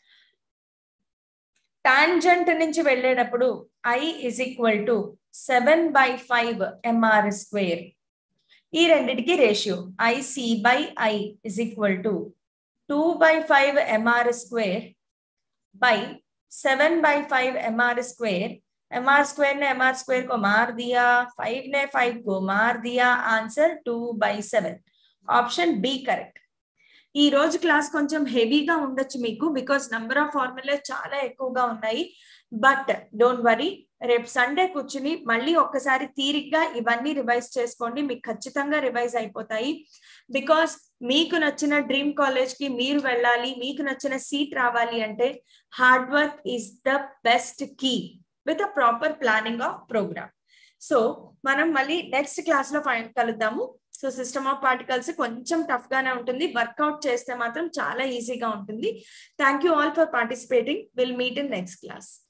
tangent నుంచి వెళ్ళేటప్పుడు I is equal to seven by five MR square ఈ రెండిటికి ratio IC by I is equal to two by five MR square by seven by five M R square M R square ने M R square को मार दिया five ने five को मार दिया answer two by seven option B correct ఈ రోజు క్లాస్ కొంచెం హెవీగా ఉండొచ్చు మీకు బికాస్ నంబర్ ఆఫ్ ఫార్ములా చాలా ఎక్కువగా ఉన్నాయి బట్ డోంట్ వరీ రేపు సండే కూర్చుని మళ్ళీ ఒక్కసారి తీరిగ్గా ఇవన్నీ రివైజ్ చేసుకోండి మీకు ఖచ్చితంగా రివైజ్ అయిపోతాయి బికాస్ మీకు నచ్చిన డ్రీమ్ కాలేజ్ కి మీరు వెళ్ళాలి మీకు నచ్చిన సీట్ రావాలి అంటే hard work is the best key with a proper planning of programme so మనం మళ్ళీ నెక్స్ట్ క్లాస్ లో ఫైన్ కలుద్దాము సో సిస్టమ్ ఆఫ్ పార్టికల్స్ కొంచెం టఫ్ గానే ఉంటుంది వర్కౌట్ చేస్తే మాత్రం చాలా ఈజీగా ఉంటుంది thank you all for participating will meet in next class